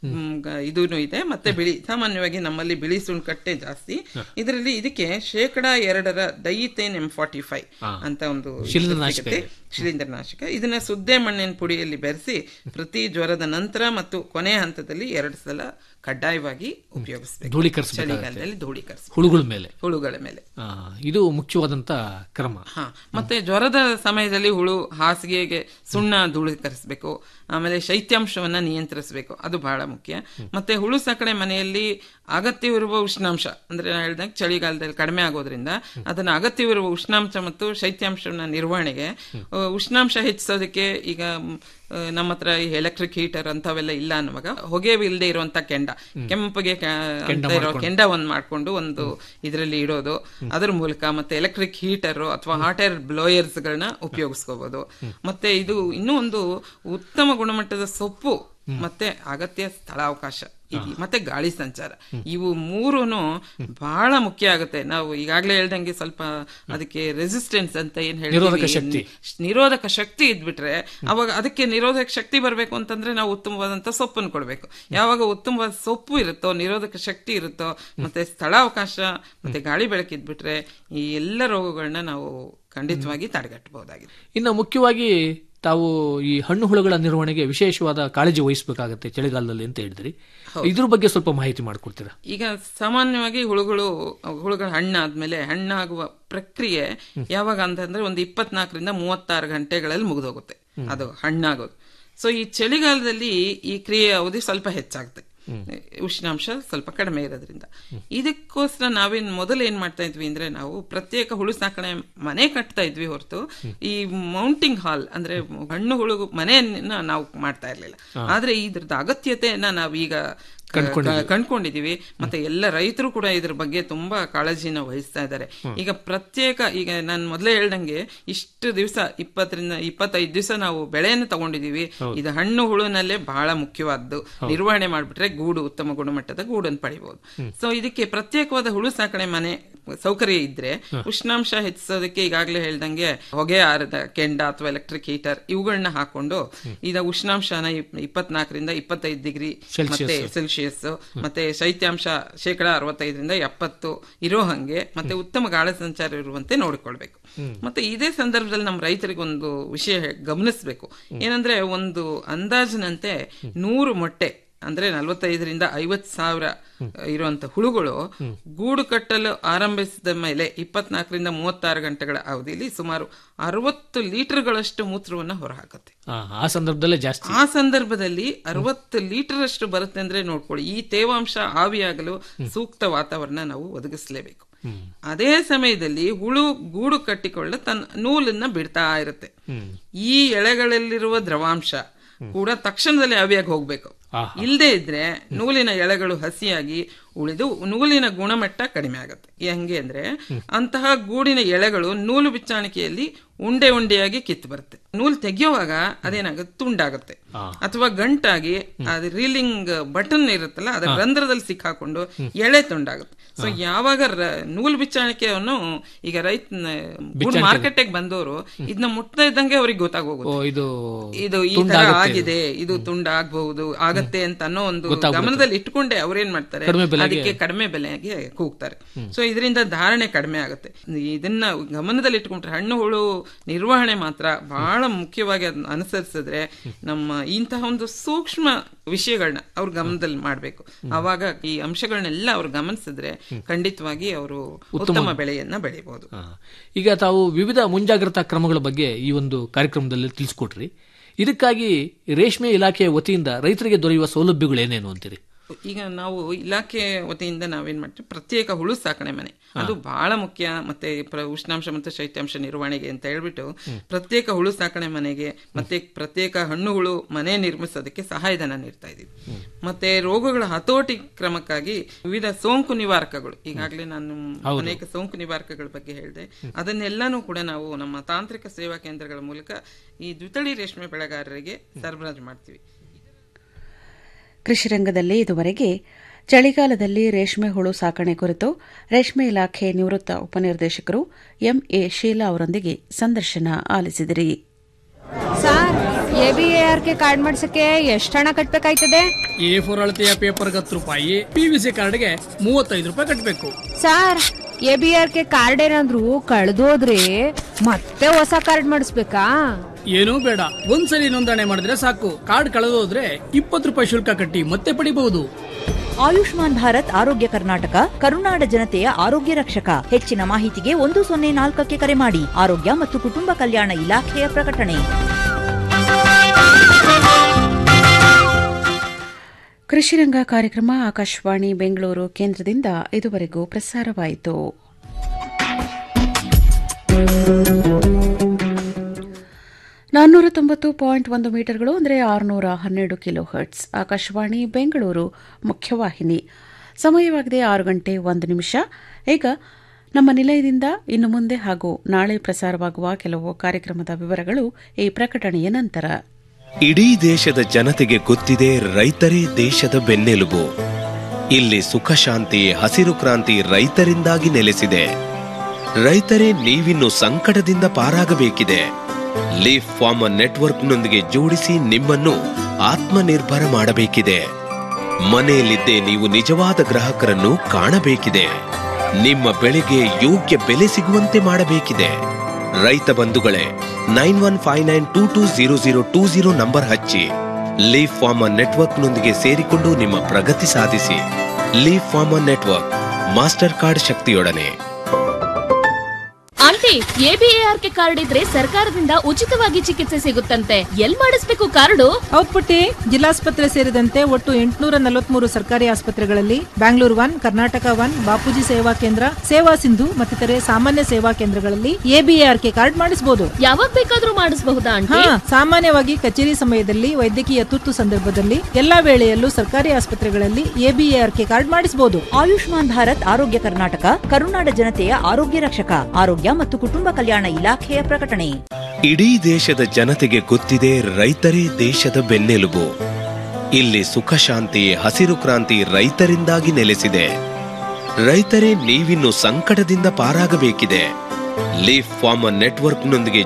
S17: ಇದೂ ಇದೆ ಮತ್ತೆ ಬಿಳಿ ಸಾಮಾನ್ಯವಾಗಿ ನಮ್ಮಲ್ಲಿ ಬಿಳಿ ಸುಣ್ಕಟ್ಟೆ ಜಾಸ್ತಿ ಇದರಲ್ಲಿ ಇದಕ್ಕೆ ಶೇಕಡ ಎರಡರ ಡೈತೇನ್ ಎಂ ಫಾರ್ಟಿ ಫೈವ್ ಅಂತ ಒಂದು
S16: ಶಿಲೀಂಧ್ರನಾಶಕ
S17: ಸಿಗುತ್ತೆ.
S16: ಇದೆ.
S17: ಶಿಲೀಂಧ್ರನಾಶಕ ಇದನ್ನ ಸುದ್ದೆ ಮಣ್ಣಿನ ಪುಡಿಯಲ್ಲಿ ಬೆರೆಸಿ ಪ್ರತಿ ಜ್ವರದ ನಂತರ ಮತ್ತು ಕೊನೆಯ ಹಂತದಲ್ಲಿ ಎರಡು ಸಲ ಕಡ್ಡಾಯವಾಗಿ ಉಪಯೋಗಿಸಬೇಕು
S16: ಧೂಳೀಕರಿಸ್ಬೇಕಾಗತ್ತೆ.
S17: ಚಳಿಗಾಲದಲ್ಲಿ ಧೂಳೀಕರಿಸ
S16: ಹುಳುಗಳ ಮೇಲೆ
S17: ಹುಳುಗಳ ಮೇಲೆ
S16: ಆ, ಇದು ಮುಖ್ಯವಾದಂತ ಕ್ರಮ
S17: ಹಾ ಮತ್ತೆ ಜ್ವರದ ಸಮಯದಲ್ಲಿ ಹುಳು ಹಾಸಿಗೆಗೆ ಸುಣ್ಣ ಧೂಳೀಕರಿಸಬೇಕು ಆಮೇಲೆ ಶೈತ್ಯಾಂಶವನ್ನ ನಿಯಂತ್ರಿಸಬೇಕು ಅದು ಬಹಳ ಮುಖ್ಯ ಮತ್ತೆ ಹುಳು ಸಾಕಣೆ ಮನೆಯಲ್ಲಿ ಅಗತ್ಯವಿರುವ ಉಷ್ಣಾಂಶ ಅಂದ್ರೆ ನಾ ಹೇಳ್ದಂಗೆ ಚಳಿಗಾಲದಲ್ಲಿ ಕಡಿಮೆ ಆಗೋದ್ರಿಂದ ಅದನ್ನ ಅಗತ್ಯವಿರುವ ಉಷ್ಣಾಂಶ ಮತ್ತು ಶೈತ್ಯಾಂಶವನ್ನ ನಿರ್ವಹಣೆಗೆ ಆ, ಉಷ್ಣಾಂಶ ಹೆಚ್ಚಿಸೋದಕ್ಕೆ ಈಗ ಮ್, ಆ, ನಮ್ಮ ಹತ್ರ ಈ ಎಲೆಕ್ಟ್ರಿಕ್ ಹೀಟರ್ ಅಂತವೆಲ್ಲ ಇಲ್ಲ ಅನ್ನುವಾಗ ಹೊಗೆ ಇಲ್ಲದೆ ಇರುವಂತ ಕೆಂಡ ಕೆಂಪಗೆ ಕ- ಅಂತ ಇರೋ ಕೆಂಡ ಒಂದ್ ಮಾಡ್ಕೊಂಡು ಒಂದು ಇದರಲ್ಲಿ ಇಡೋದು ಅದರ ಮೂಲಕ ಮತ್ತೆ ಎಲೆಕ್ಟ್ರಿಕ್ ಹೀಟರ್ ಅಥವಾ ಹಾಟ್ ಏರ್ ಬ್ಲೋಯರ್ಸ್ ಗಳನ್ನ ಉಪಯೋಗಿಸ್ಕೋಬಹುದು ಮತ್ತೆ ಇದು ಇನ್ನೂ ಒಂದು ಉತ್ತಮ ಗುಣಮಟ್ಟದ ಸೊಪ್ಪು ಮತ್ತೆ ಅಗತ್ಯ ಸ್ಥಳಾವಕಾಶ ಇದು ಮತ್ತೆ ಗಾಳಿ ಸಂಚಾರ ಇವು ಮೂರುನು ಬಹಳ ಮುಖ್ಯ ಆಗುತ್ತೆ ನಾವು ಈಗಾಗಲೇ ಹೇಳ್ದಂಗೆ ಸ್ವಲ್ಪ ಅದಕ್ಕೆ ರೆಸಿಸ್ಟೆನ್ಸ್ ಅಂತ ಏನ್
S16: ನಿರೋಧಕ
S17: ಹೇಳ್ತೀವಿ
S16: ಶಕ್ತಿ.
S17: ನಿರೋಧಕ ಶಕ್ತಿ ಇದ್ಬಿಟ್ರೆ ಅವಾಗ ಅದಕ್ಕೆ ನಿರೋಧಕ ಶಕ್ತಿ ಬರಬೇಕು ಅಂತಂದ್ರೆ ನಾವು ಉತ್ತಮವಾದಂತ ಸೊಪ್ಪನ್ನು ಕೊಡಬೇಕು ಯಾವಾಗ ಉತ್ತಮವಾದ ಸೊಪ್ಪು ಇರುತ್ತೋ ನಿರೋಧಕ ಶಕ್ತಿ ಇರುತ್ತೋ ಮತ್ತೆ ಸ್ಥಳಾವಕಾಶ ಮತ್ತೆ ಗಾಳಿ ಬೆಳಕಿದ್ಬಿಟ್ರೆ ಈ ಎಲ್ಲ ರೋಗಗಳನ್ನ ನಾವು ಖಂಡಿತವಾಗಿ ತಡೆಗಟ್ಟಬಹುದಾಗಿದೆ
S16: ಇನ್ನು ಮುಖ್ಯವಾಗಿ ತಾವು ಈ ಹಣ್ಣು ಹುಳುಗಳ ನಿರ್ವಹಣೆಗೆ ವಿಶೇಷವಾದ ಕಾಳಜಿ ವಹಿಸಬೇಕಾಗತ್ತೆ ಚಳಿಗಾಲದಲ್ಲಿ ಅಂತ ಹೇಳಿದ್ರಿ ಇದ್ರ ಬಗ್ಗೆ ಸ್ವಲ್ಪ ಮಾಹಿತಿ ಮಾಡಿಕೊಡ್ತೀರಾ
S17: ಈಗ ಸಾಮಾನ್ಯವಾಗಿ ಹುಳುಗಳು ಹುಳುಗಳ ಹಣ್ಣಾದ್ಮೇಲೆ ಹಣ್ಣಾಗುವ ಪ್ರಕ್ರಿಯೆ ಯಾವಾಗ ಅಂತಂದ್ರೆ ಒಂದು ಇಪ್ಪತ್ನಾಲ್ಕರಿಂದ ಮೂವತ್ತಾರು ಗಂಟೆಗಳಲ್ಲಿ ಮುಗಿದೋಗುತ್ತೆ ಅದು ಹಣ್ಣಾಗೋದು ಸೊ ಈ ಚಳಿಗಾಲದಲ್ಲಿ ಈ ಕ್ರಿಯೆ ಅವಧಿ ಸ್ವಲ್ಪ ಹೆಚ್ಚಾಗುತ್ತೆ ಉಷ್ಣಾಂಶ ಸ್ವಲ್ಪ ಕಡಿಮೆ ಇರೋದ್ರಿಂದ ಇದಕ್ಕೋಸ್ಕರ ನಾವೇನ್ ಮೊದಲು ಏನ್ ಮಾಡ್ತಾ ಇದ್ವಿ ಅಂದ್ರೆ ನಾವು ಪ್ರತ್ಯೇಕ ಹುಳು ಸಾಕಣೆ ಮನೆ ಕಟ್ತಾ ಇದ್ವಿ ಹೊರತು ಈ ಮೌಂಟಿಂಗ್ ಹಾಲ್ ಅಂದ್ರೆ ಹಣ್ಣು ಹುಳು ಮನೆಯನ್ನ ನಾವು ಮಾಡ್ತಾ ಇರ್ಲಿಲ್ಲ ಆದ್ರೆ ಇದ್ರದ್ದು ಅಗತ್ಯತೆಯನ್ನ ನಾವೀಗ
S16: ಕಂಡ್ಕೊಂಡಿದ್ದೀವಿ.
S17: ಕಂಡ್ಕೊಂಡಿದೀವಿ ಮತ್ತೆ ಎಲ್ಲ ರೈತರು ಕೂಡ ಇದ್ರ ಬಗ್ಗೆ ತುಂಬಾ ಕಾಳಜಿನ ವಹಿಸ್ತಾ ಇದ್ದಾರೆ ಈಗ ಪ್ರತ್ಯೇಕ ಈಗ ನಾನು ಮೊದಲೇ ಹೇಳ್ದಂಗೆ ಇಷ್ಟು ದಿವಸ ಇಪ್ಪತ್ತರಿಂದ ಇಪ್ಪತ್ತೈದು ದಿವಸ ನಾವು ಬೆಳೆಯನ್ನು ತಗೊಂಡಿದೀವಿ ಇದು ಹಣ್ಣು ಹುಳುನಲ್ಲೇ ಬಹಳ ಮುಖ್ಯವಾದ್ದು ನಿರ್ವಹಣೆ ಮಾಡ್ಬಿಟ್ರೆ ಗೂಡು ಉತ್ತಮ ಗುಣಮಟ್ಟದ ಗೂಡನ್ನು ಪಡಿಬಹುದು ಸೊ ಇದಕ್ಕೆ ಪ್ರತ್ಯೇಕವಾದ ಹುಳು ಸಾಕಣೆ ಮನೆ ಸೌಕರ್ಯ ಇದ್ರೆ ಉಷ್ಣಾಂಶ ಹೆಚ್ಚಿಸೋದಕ್ಕೆ ಈಗಾಗಲೇ ಹೇಳ್ದಂಗೆ ಹೊಗೆ ಆರದ ಕೆಂಡ ಅಥವಾ ಎಲೆಕ್ಟ್ರಿಕ್ ಹೀಟರ್ ಇವುಗಳನ್ನ ಹಾಕೊಂಡು ಈಗ ಉಷ್ಣಾಂಶನ ಇಪ್- ಇಪ್ಪತ್ನಾಲ್ಕರಿಂದ ಇಪ್ಪತ್ತೈದು ಡಿಗ್ರಿ ಮತ್ತೆ ಸೆಲ್ಸಿಯಸ್ ಮತ್ತೆ ಶೈತ್ಯಾಂಶ ಶೇಕಡ ಅರವತ್ತೈದರಿಂದ ಎಪ್ಪತ್ತು ಇರೋ ಹಂಗೆ ಮತ್ತೆ ಉತ್ತಮ ಗಾಳಿ ಸಂಚಾರ ಇರುವಂತೆ ನೋಡಿಕೊಳ್ಬೇಕು ಮತ್ತೆ ಇದೇ ಸಂದರ್ಭದಲ್ಲಿ ನಮ್ಮ ರೈತರಿಗೆ ಒಂದು ವಿಷಯ ಹೇ- ಗಮನಿಸ್ಬೇಕು ಏನಂದ್ರೆ ಒಂದು ಅಂದಾಜಿನಂತೆ ನೂರು ಮೊಟ್ಟೆ ಅಂದ್ರೆ ನಲವತ್ತೈದರಿಂದ ಐವತ್ ಸಾವಿರ ಇರುವಂತ ಹುಳುಗಳು ಗೂಡು ಕಟ್ಟಲು ಆರಂಭಿಸಿದ ಮೇಲೆ ಇಪ್ಪತ್ನಾಲ್ಕರಿಂದ ಮೂವತ್ತಾರು ಗಂಟೆಗಳ ಅವಧಿಯಲ್ಲಿ ಸುಮಾರು ಅರವತ್ತು ಲೀಟರ್ಗಳಷ್ಟು ಮೂತ್ರವನ್ನ ಹೊರಹಾಕುತ್ತೆ
S16: ಆ, ಆ ಸಂದರ್ಭದಲ್ಲೇ ಜಾಸ್ತಿ
S17: ಆ ಸಂದರ್ಭದಲ್ಲಿ ಅರವತ್ತು ಲೀಟರ್ ಅಷ್ಟು ಬರುತ್ತೆ ಅಂದ್ರೆ ನೋಡ್ಕೊಳ್ಳಿ ಈ ತೇವಾಂಶ ಆವಿಯಾಗಲು ಸೂಕ್ತ ವಾತಾವರಣ ನಾವು ಒದಗಿಸಲೇಬೇಕು ಅದೇ ಸಮಯದಲ್ಲಿ ಹುಳು ಗೂಡು ಕಟ್ಟಿಕೊಳ್ಳ ತನ್ನ ನೂಲನ್ನ ಬಿಡ್ತಾ ಇರುತ್ತೆ ಈ ಎಳೆಗಳಲ್ಲಿರುವ ದ್ರವಾಂಶ ಕೂಡ ತಕ್ಷಣದಲ್ಲಿ ಆವಿಯಾಗಿ ಹೋಗ್ಬೇಕು ಇಲ್ಲದೆ ಇದ್ರೆ ನೂಲಿನ ಎಳೆಗಳು ಹಸಿಯಾಗಿ ಉಳಿದು ನೂಲಿನ ಗುಣಮಟ್ಟ ಕಡಿಮೆ ಆಗುತ್ತೆ ಹೆಂಗೆ ಅಂದ್ರೆ ಅಂತಹ ಗೂಡಿನ ಎಳೆಗಳು ನೂಲು ಬಿಚ್ಚಾಣಿಕೆಯಲ್ಲಿ ಉಂಡೆ ಉಂಡೆಯಾಗಿ ಕಿತ್ತು ಬರುತ್ತೆ ನೂಲು ತೆಗೆಯುವಾಗ ಅದೇನಾಗುತ್ತೆ ತುಂಡಾಗುತ್ತೆ ಅಥವಾ ಗಂಟಾಗಿ ಅದು ರೀಲಿಂಗ್ ಬಟನ್ ಇರುತ್ತಲ್ಲ ಅದರ ರಂಧ್ರದಲ್ಲಿ ಸಿಕ್ಕಾಕೊಂಡು ಎಳೆ ತುಂಡಾಗುತ್ತೆ ಸೊ ಯಾವಾಗ ರ- ನೂಲು ಬಿಚ್ಚಾಣಿಕೆಯನ್ನು ಈಗ ರೈತ
S16: ಬಿಚ್ಚಾಣಿಕೆ.
S17: ಮಾರ್ಕೆಟ್ಗೆ ಬಂದವರು ಇದನ್ನ ಮುಟ್ತಾ ಇದ್ದಂಗೆ ಅವ್ರಿಗೆ ಗೊತ್ತಾಗೋಗುತ್ತೆ
S16: ಓ ಇದು
S17: ಇದು ಈ ತರ
S16: ತುಂಡಾಗುತ್ತೆ
S17: ಆಗಿದೆ ಇದು ತುಂಡ ಆಗ್ಬಹುದು ಆಗತ್ತೆ ಅಂತ ಅನ್ನೋ ಒಂದು
S16: ಗೊತ್ತಾಗ್ಬಿಡುತ್ತೆ.
S17: ಗಮನದಲ್ಲಿ ಇಟ್ಕೊಂಡೆ ಅವ್ರೇನ್ ಮಾಡ್ತಾರೆ
S16: ಕಡಿಮೆ ಬೆಲೆಗೆ-
S17: ಅದಕ್ಕೆ ಕಡಿಮೆ ಬೆಲೆಗೆ ಕೂಗ್ತಾರೆ ಸೊ ಇದರಿಂದ ಧಾರಣೆ ಕಡಿಮೆ ಆಗುತ್ತೆ ಇದನ್ನ ಗಮನದಲ್ಲಿ ಇಟ್ಕೊಂಡ್ರೆ ಹಣ್ಣು ಹುಳು ನಿರ್ವಹಣೆ ಮಾತ್ರ ಬಹಳ ಮುಖ್ಯವಾಗಿ ಅದನ್ನ ಅನುಸರಿಸಿದ್ರೆ ನಮ್ಮ ಇಂತಹ ಒಂದು ಸೂಕ್ಷ್ಮ ವಿಷಯಗಳನ್ನ ಅವ್ರ ಗಮನದಲ್ಲಿ ಮಾಡಬೇಕು ಅವಾಗ ಈ ಅಂಶಗಳನ್ನೆಲ್ಲ ಅವ್ರು ಗಮನಿಸಿದ್ರೆ ಖಂಡಿತವಾಗಿ ಅವರು ಉತ್ತಮ ಬೆಳೆಯನ್ನ ಬೆಳಿಬಹುದು
S16: ಈಗ ತಾವು ವಿವಿಧ ಮುಂಜಾಗ್ರತಾ ಕ್ರಮಗಳ ಬಗ್ಗೆ ಈ ಒಂದು ಕಾರ್ಯಕ್ರಮದಲ್ಲಿ ತಿಳಿಸ್ಕೊಟ್ರಿ ಇದಕ್ಕಾಗಿ ರೇಷ್ಮೆ ಇಲಾಖೆಯ ವತಿಯಿಂದ ರೈತರಿಗೆ ದೊರೆಯುವ ಸೌಲಭ್ಯಗಳು ಏನೇನು ಅಂತೀರಿ
S17: ಈಗ ನಾವು ಇಲಾಖೆ ವತಿಯಿಂದ ನಾವೇನ್ ಮಾಡ್ತೀವಿ ಪ್ರತ್ಯೇಕ ಹುಳು ಸಾಕಣೆ ಮನೆ ಅದು ಬಹಳ ಮುಖ್ಯ ಮತ್ತೆ ಪ್ರ- ಉಷ್ಣಾಂಶ ಮತ್ತು ಶೈತ್ಯಾಂಶ ನಿರ್ವಹಣೆಗೆ ಅಂತ ಹೇಳ್ಬಿಟ್ಟು ಪ್ರತ್ಯೇಕ ಹುಳು ಸಾಕಣೆ ಮನೆಗೆ ಮತ್ತೆ ಪ್ರತ್ಯೇಕ ಹಣ್ಣು ಹುಳು ಮನೆ ನಿರ್ಮಿಸೋದಕ್ಕೆ ಸಹಾಯಧನ ನೀಡ್ತಾ ಇದೀವಿ ಮತ್ತೆ ರೋಗಗಳ ಹತೋಟಿ ಕ್ರಮಕ್ಕಾಗಿ ವಿವಿಧ ಸೋಂಕು ನಿವಾರಕಗಳು ಈಗಾಗಲೇ ನಾನು
S16: ಹೌದು.
S17: ಅನೇಕ ಸೋಂಕು ನಿವಾರಕಗಳ ಬಗ್ಗೆ ಹೇಳಿದೆ ಅದನ್ನೆಲ್ಲಾನು ಕೂಡ ನಾವು ನಮ್ಮ ತಾಂತ್ರಿಕ ಸೇವಾ ಕೇಂದ್ರಗಳ ಮೂಲಕ ಈ ದ್ವಿತಳಿ ರೇಷ್ಮೆ ಬೆಳೆಗಾರರಿಗೆ ಸರಬರಾಜು ಮಾಡ್ತೀವಿ
S1: ಕೃಷಿ ರಂಗದಲ್ಲಿ ಇದುವರೆಗೆ ಚಳಿಗಾಲದಲ್ಲಿ ರೇಷ್ಮೆ ಹುಳು ಸಾಕಣೆ ಕುರಿತು ರೇಷ್ಮೆ ಇಲಾಖೆ ನಿವೃತ್ತ ಉಪನಿರ್ದೇಶಕರು ಎಂಎ ಶೀಲಾ ಅವರೊಂದಿಗೆ ಸಂದರ್ಶನ ಆಲಿಸಿದಿರಿ
S18: sir A B A R K card ಮಾಡ್ಸಕ್ಕೆ ಎಷ್ಟು ಹಣ ಕಟ್ಬೇಕಾಯ್ತದೆ
S13: ಎ ಫೋರ್ ಅಳತೆಯ ಪೇಪರ್ಗೆ ಹತ್ತು ರೂಪಾಯಿ ಪಿವಿಸಿ ಕಾರ್ಡ್ಗೆ ಮೂವತ್ತೈದು ರೂಪಾಯಿ ಕಟ್ಟಬೇಕು
S18: sir A B R K card ಏನಾದ್ರು ಕಳ್ದೋದ್ರೆ ಮತ್ತೆ ಹೊಸ ಕಾರ್ಡ್ ಮಾಡಿಸ್ಬೇಕಾ
S13: ಏನೂ ಬೇಡ ಒಂದ್ಸಲಿ ನೋಂದಣಿ ಮಾಡಿದ್ರೆ ಸಾಕು ಕಾರ್ಡ್ ಕಳೆದೋದ್ರೆ ಇಪ್ಪತ್ತು ರೂಪಾಯಿ ಶುಲ್ಕ ಕಟ್ಟಿ ಮತ್ತೆ ಪಡಿಬಹುದು
S5: ಆಯುಷ್ಮಾನ್ ಭಾರತ್ ಆರೋಗ್ಯ ಕರ್ನಾಟಕ ಕರುನಾಡ ಜನತೆಯ ಆರೋಗ್ಯ ರಕ್ಷಕ ಹೆಚ್ಚಿನ ಮಾಹಿತಿಗೆ ಒಂದು ಸೊನ್ನೆ ನಾಲ್ಕಕ್ಕೆ ಕರೆ ಮಾಡಿ ಆರೋಗ್ಯ ಮತ್ತು ಕುಟುಂಬ ಕಲ್ಯಾಣ ಇಲಾಖೆಯ ಪ್ರಕಟಣೆ
S1: ಕೃಷಿರಂಗ ಕಾರ್ಯಕ್ರಮ ಆಕಾಶವಾಣಿ ಬೆಂಗಳೂರು ಕೇಂದ್ರದಿಂದ ಇದುವರೆಗೂ ಪ್ರಸಾರವಾಯಿತು ನಾನ್ನೂರ ತೊಂಬತ್ತು ಪಾಯಿಂಟ್ ಒಂದು ಮೀಟರ್ಗಳು ಅಂದರೆ ಆರುನೂರ ಹನ್ನೆರಡು ಕಿಲೋ ಹರ್ಟ್ಸ್ ಆಕಾಶವಾಣಿ ಬೆಂಗಳೂರು ಮುಖ್ಯವಾಹಿನಿ ಸಮಯವಾಗಿದೆ ಆರು ಗಂಟೆ ಒಂದು ನಿಮಿಷ ಈಗ ನಮ್ಮ ನಿಲಯದಿಂದ ಇನ್ನು ಮುಂದೆ ಹಾಗೂ ನಾಳೆ ಪ್ರಸಾರವಾಗುವ ಕೆಲವು ಕಾರ್ಯಕ್ರಮದ ವಿವರಗಳು ಈ ಪ್ರಕಟಣೆಯ ನಂತರ
S2: ಇಡೀ ದೇಶದ ಜನತೆಗೆ ಗೊತ್ತಿದೆ ರೈತರೇ ದೇಶದ ಬೆನ್ನೆಲುಬು ಇಲ್ಲಿ ಸುಖ ಶಾಂತಿ ಹಸಿರು ಕ್ರಾಂತಿ ರೈತರಿಂದಾಗಿ ನೆಲೆಸಿದೆ ರೈತರೇ ನೀವಿನ್ನು ಸಂಕಟದಿಂದ ಪಾರಾಗಬೇಕಿದೆ ಲೀಫ್ ಫಾರ್ಮರ್ ನೆಟ್ವರ್ಕ್ನೊಂದಿಗೆ ಜೋಡಿಸಿ ನಿಮ್ಮನ್ನು ಆತ್ಮನಿರ್ಭರ ಮಾಡಬೇಕಿದೆ ಮನೆಯಲ್ಲಿದ್ದೇ ನೀವು ನಿಜವಾದ ಗ್ರಾಹಕರನ್ನು ಕಾಣಬೇಕಿದೆ ನಿಮ್ಮ ಬೆಳೆಗೆ ಯೋಗ್ಯ ಬೆಲೆ ಸಿಗುವಂತೆ ಮಾಡಬೇಕಿದೆ ರೈತ ಬಂಧುಗಳೇ nine one five nine two two zero zero two zero number ಹಚ್ಚಿ ಲೀಫ್ ಫಾರ್ಮರ್ ನೆಟ್ವರ್ಕ್ನೊಂದಿಗೆ ಸೇರಿಕೊಂಡು ನಿಮ್ಮ ಪ್ರಗತಿ ಸಾಧಿಸಿ leaf farmer network master card ಶಕ್ತಿಯೊಡನೆ
S14: ಆಂಟಿ ಎಬಿಎಆರ್ಕೆ ಕಾರ್ಡ್ ಇದ್ರೆ ಸರ್ಕಾರದಿಂದ ಉಚಿತವಾಗಿ ಚಿಕಿತ್ಸೆ ಸಿಗುತ್ತಂತೆ ಎಲ್ ಮಾಡಿಸ್ಬೇಕು ಕಾರ್ಡು
S19: ಹೌದ್ ಪುಟ್ಟಿ ಜಿಲ್ಲಾಸ್ಪತ್ರೆ ಸೇರಿದಂತೆ ಒಟ್ಟು ಎಂಟುನೂರ ನಲವತ್ಮೂರು ಸರ್ಕಾರಿ ಆಸ್ಪತ್ರೆಗಳಲ್ಲಿ ಬ್ಯಾಂಗ್ಳೂರು ಒನ್ ಕರ್ನಾಟಕ ಒನ್ ಬಾಪೂಜಿ ಸೇವಾ ಕೇಂದ್ರ ಸೇವಾ ಸಿಂಧು ಮತ್ತಿತರೆ ಸಾಮಾನ್ಯ ಸೇವಾ ಕೇಂದ್ರಗಳಲ್ಲಿ ಎಬಿಎಆರ್ಕೆ ಕಾರ್ಡ್ ಮಾಡಿಸಬಹುದು
S14: ಯಾವಾಗ ಬೇಕಾದ್ರೂ ಮಾಡಿಸಬಹುದಾ
S19: ಹಾ
S14: ಆಂಟಿ
S19: ಸಾಮಾನ್ಯವಾಗಿ ಕಚೇರಿ ಸಮಯದಲ್ಲಿ ವೈದ್ಯಕೀಯ ತುರ್ತು ಸಂದರ್ಭದಲ್ಲಿ ಎಲ್ಲಾ ವೇಳೆಯಲ್ಲೂ ಸರ್ಕಾರಿ ಆಸ್ಪತ್ರೆಗಳಲ್ಲಿ ಎಬಿಎಆರ್ಕೆ ಕಾರ್ಡ್ ಮಾಡಿಸಬಹುದು
S5: ಆಯುಷ್ಮಾನ್ ಭಾರತ್ ಆರೋಗ್ಯ ಕರ್ನಾಟಕ ಕರುನಾಡ ಜನತೆಯ ಆರೋಗ್ಯ ರಕ್ಷಕ ಆರೋಗ್ಯ ಮತ್ತು ಕುಟುಂಬ ಕಲ್ಯಾಣ ಇಲಾಖೆಯ ಪ್ರಕಟಣೆ
S2: ಇಡೀ ದೇಶದ ಜನತೆಗೆ ಗೊತ್ತಿದೆ ರೈತರೇ ದೇಶದ ಬೆನ್ನೆಲುಬು ಇಲ್ಲಿ ಸುಖ ಶಾಂತಿ ಹಸಿರು ಕ್ರಾಂತಿ ರೈತರಿಂದಾಗಿ ನೆಲೆಸಿದೆ ರೈತರೇ ನೀವಿನ್ನು ಸಂಕಟದಿಂದ ಪಾರಾಗಬೇಕಿದೆ ಲೀಫ್ ಫಾರ್ಮರ್ ನೆಟ್ವರ್ಕ್ನೊಂದಿಗೆ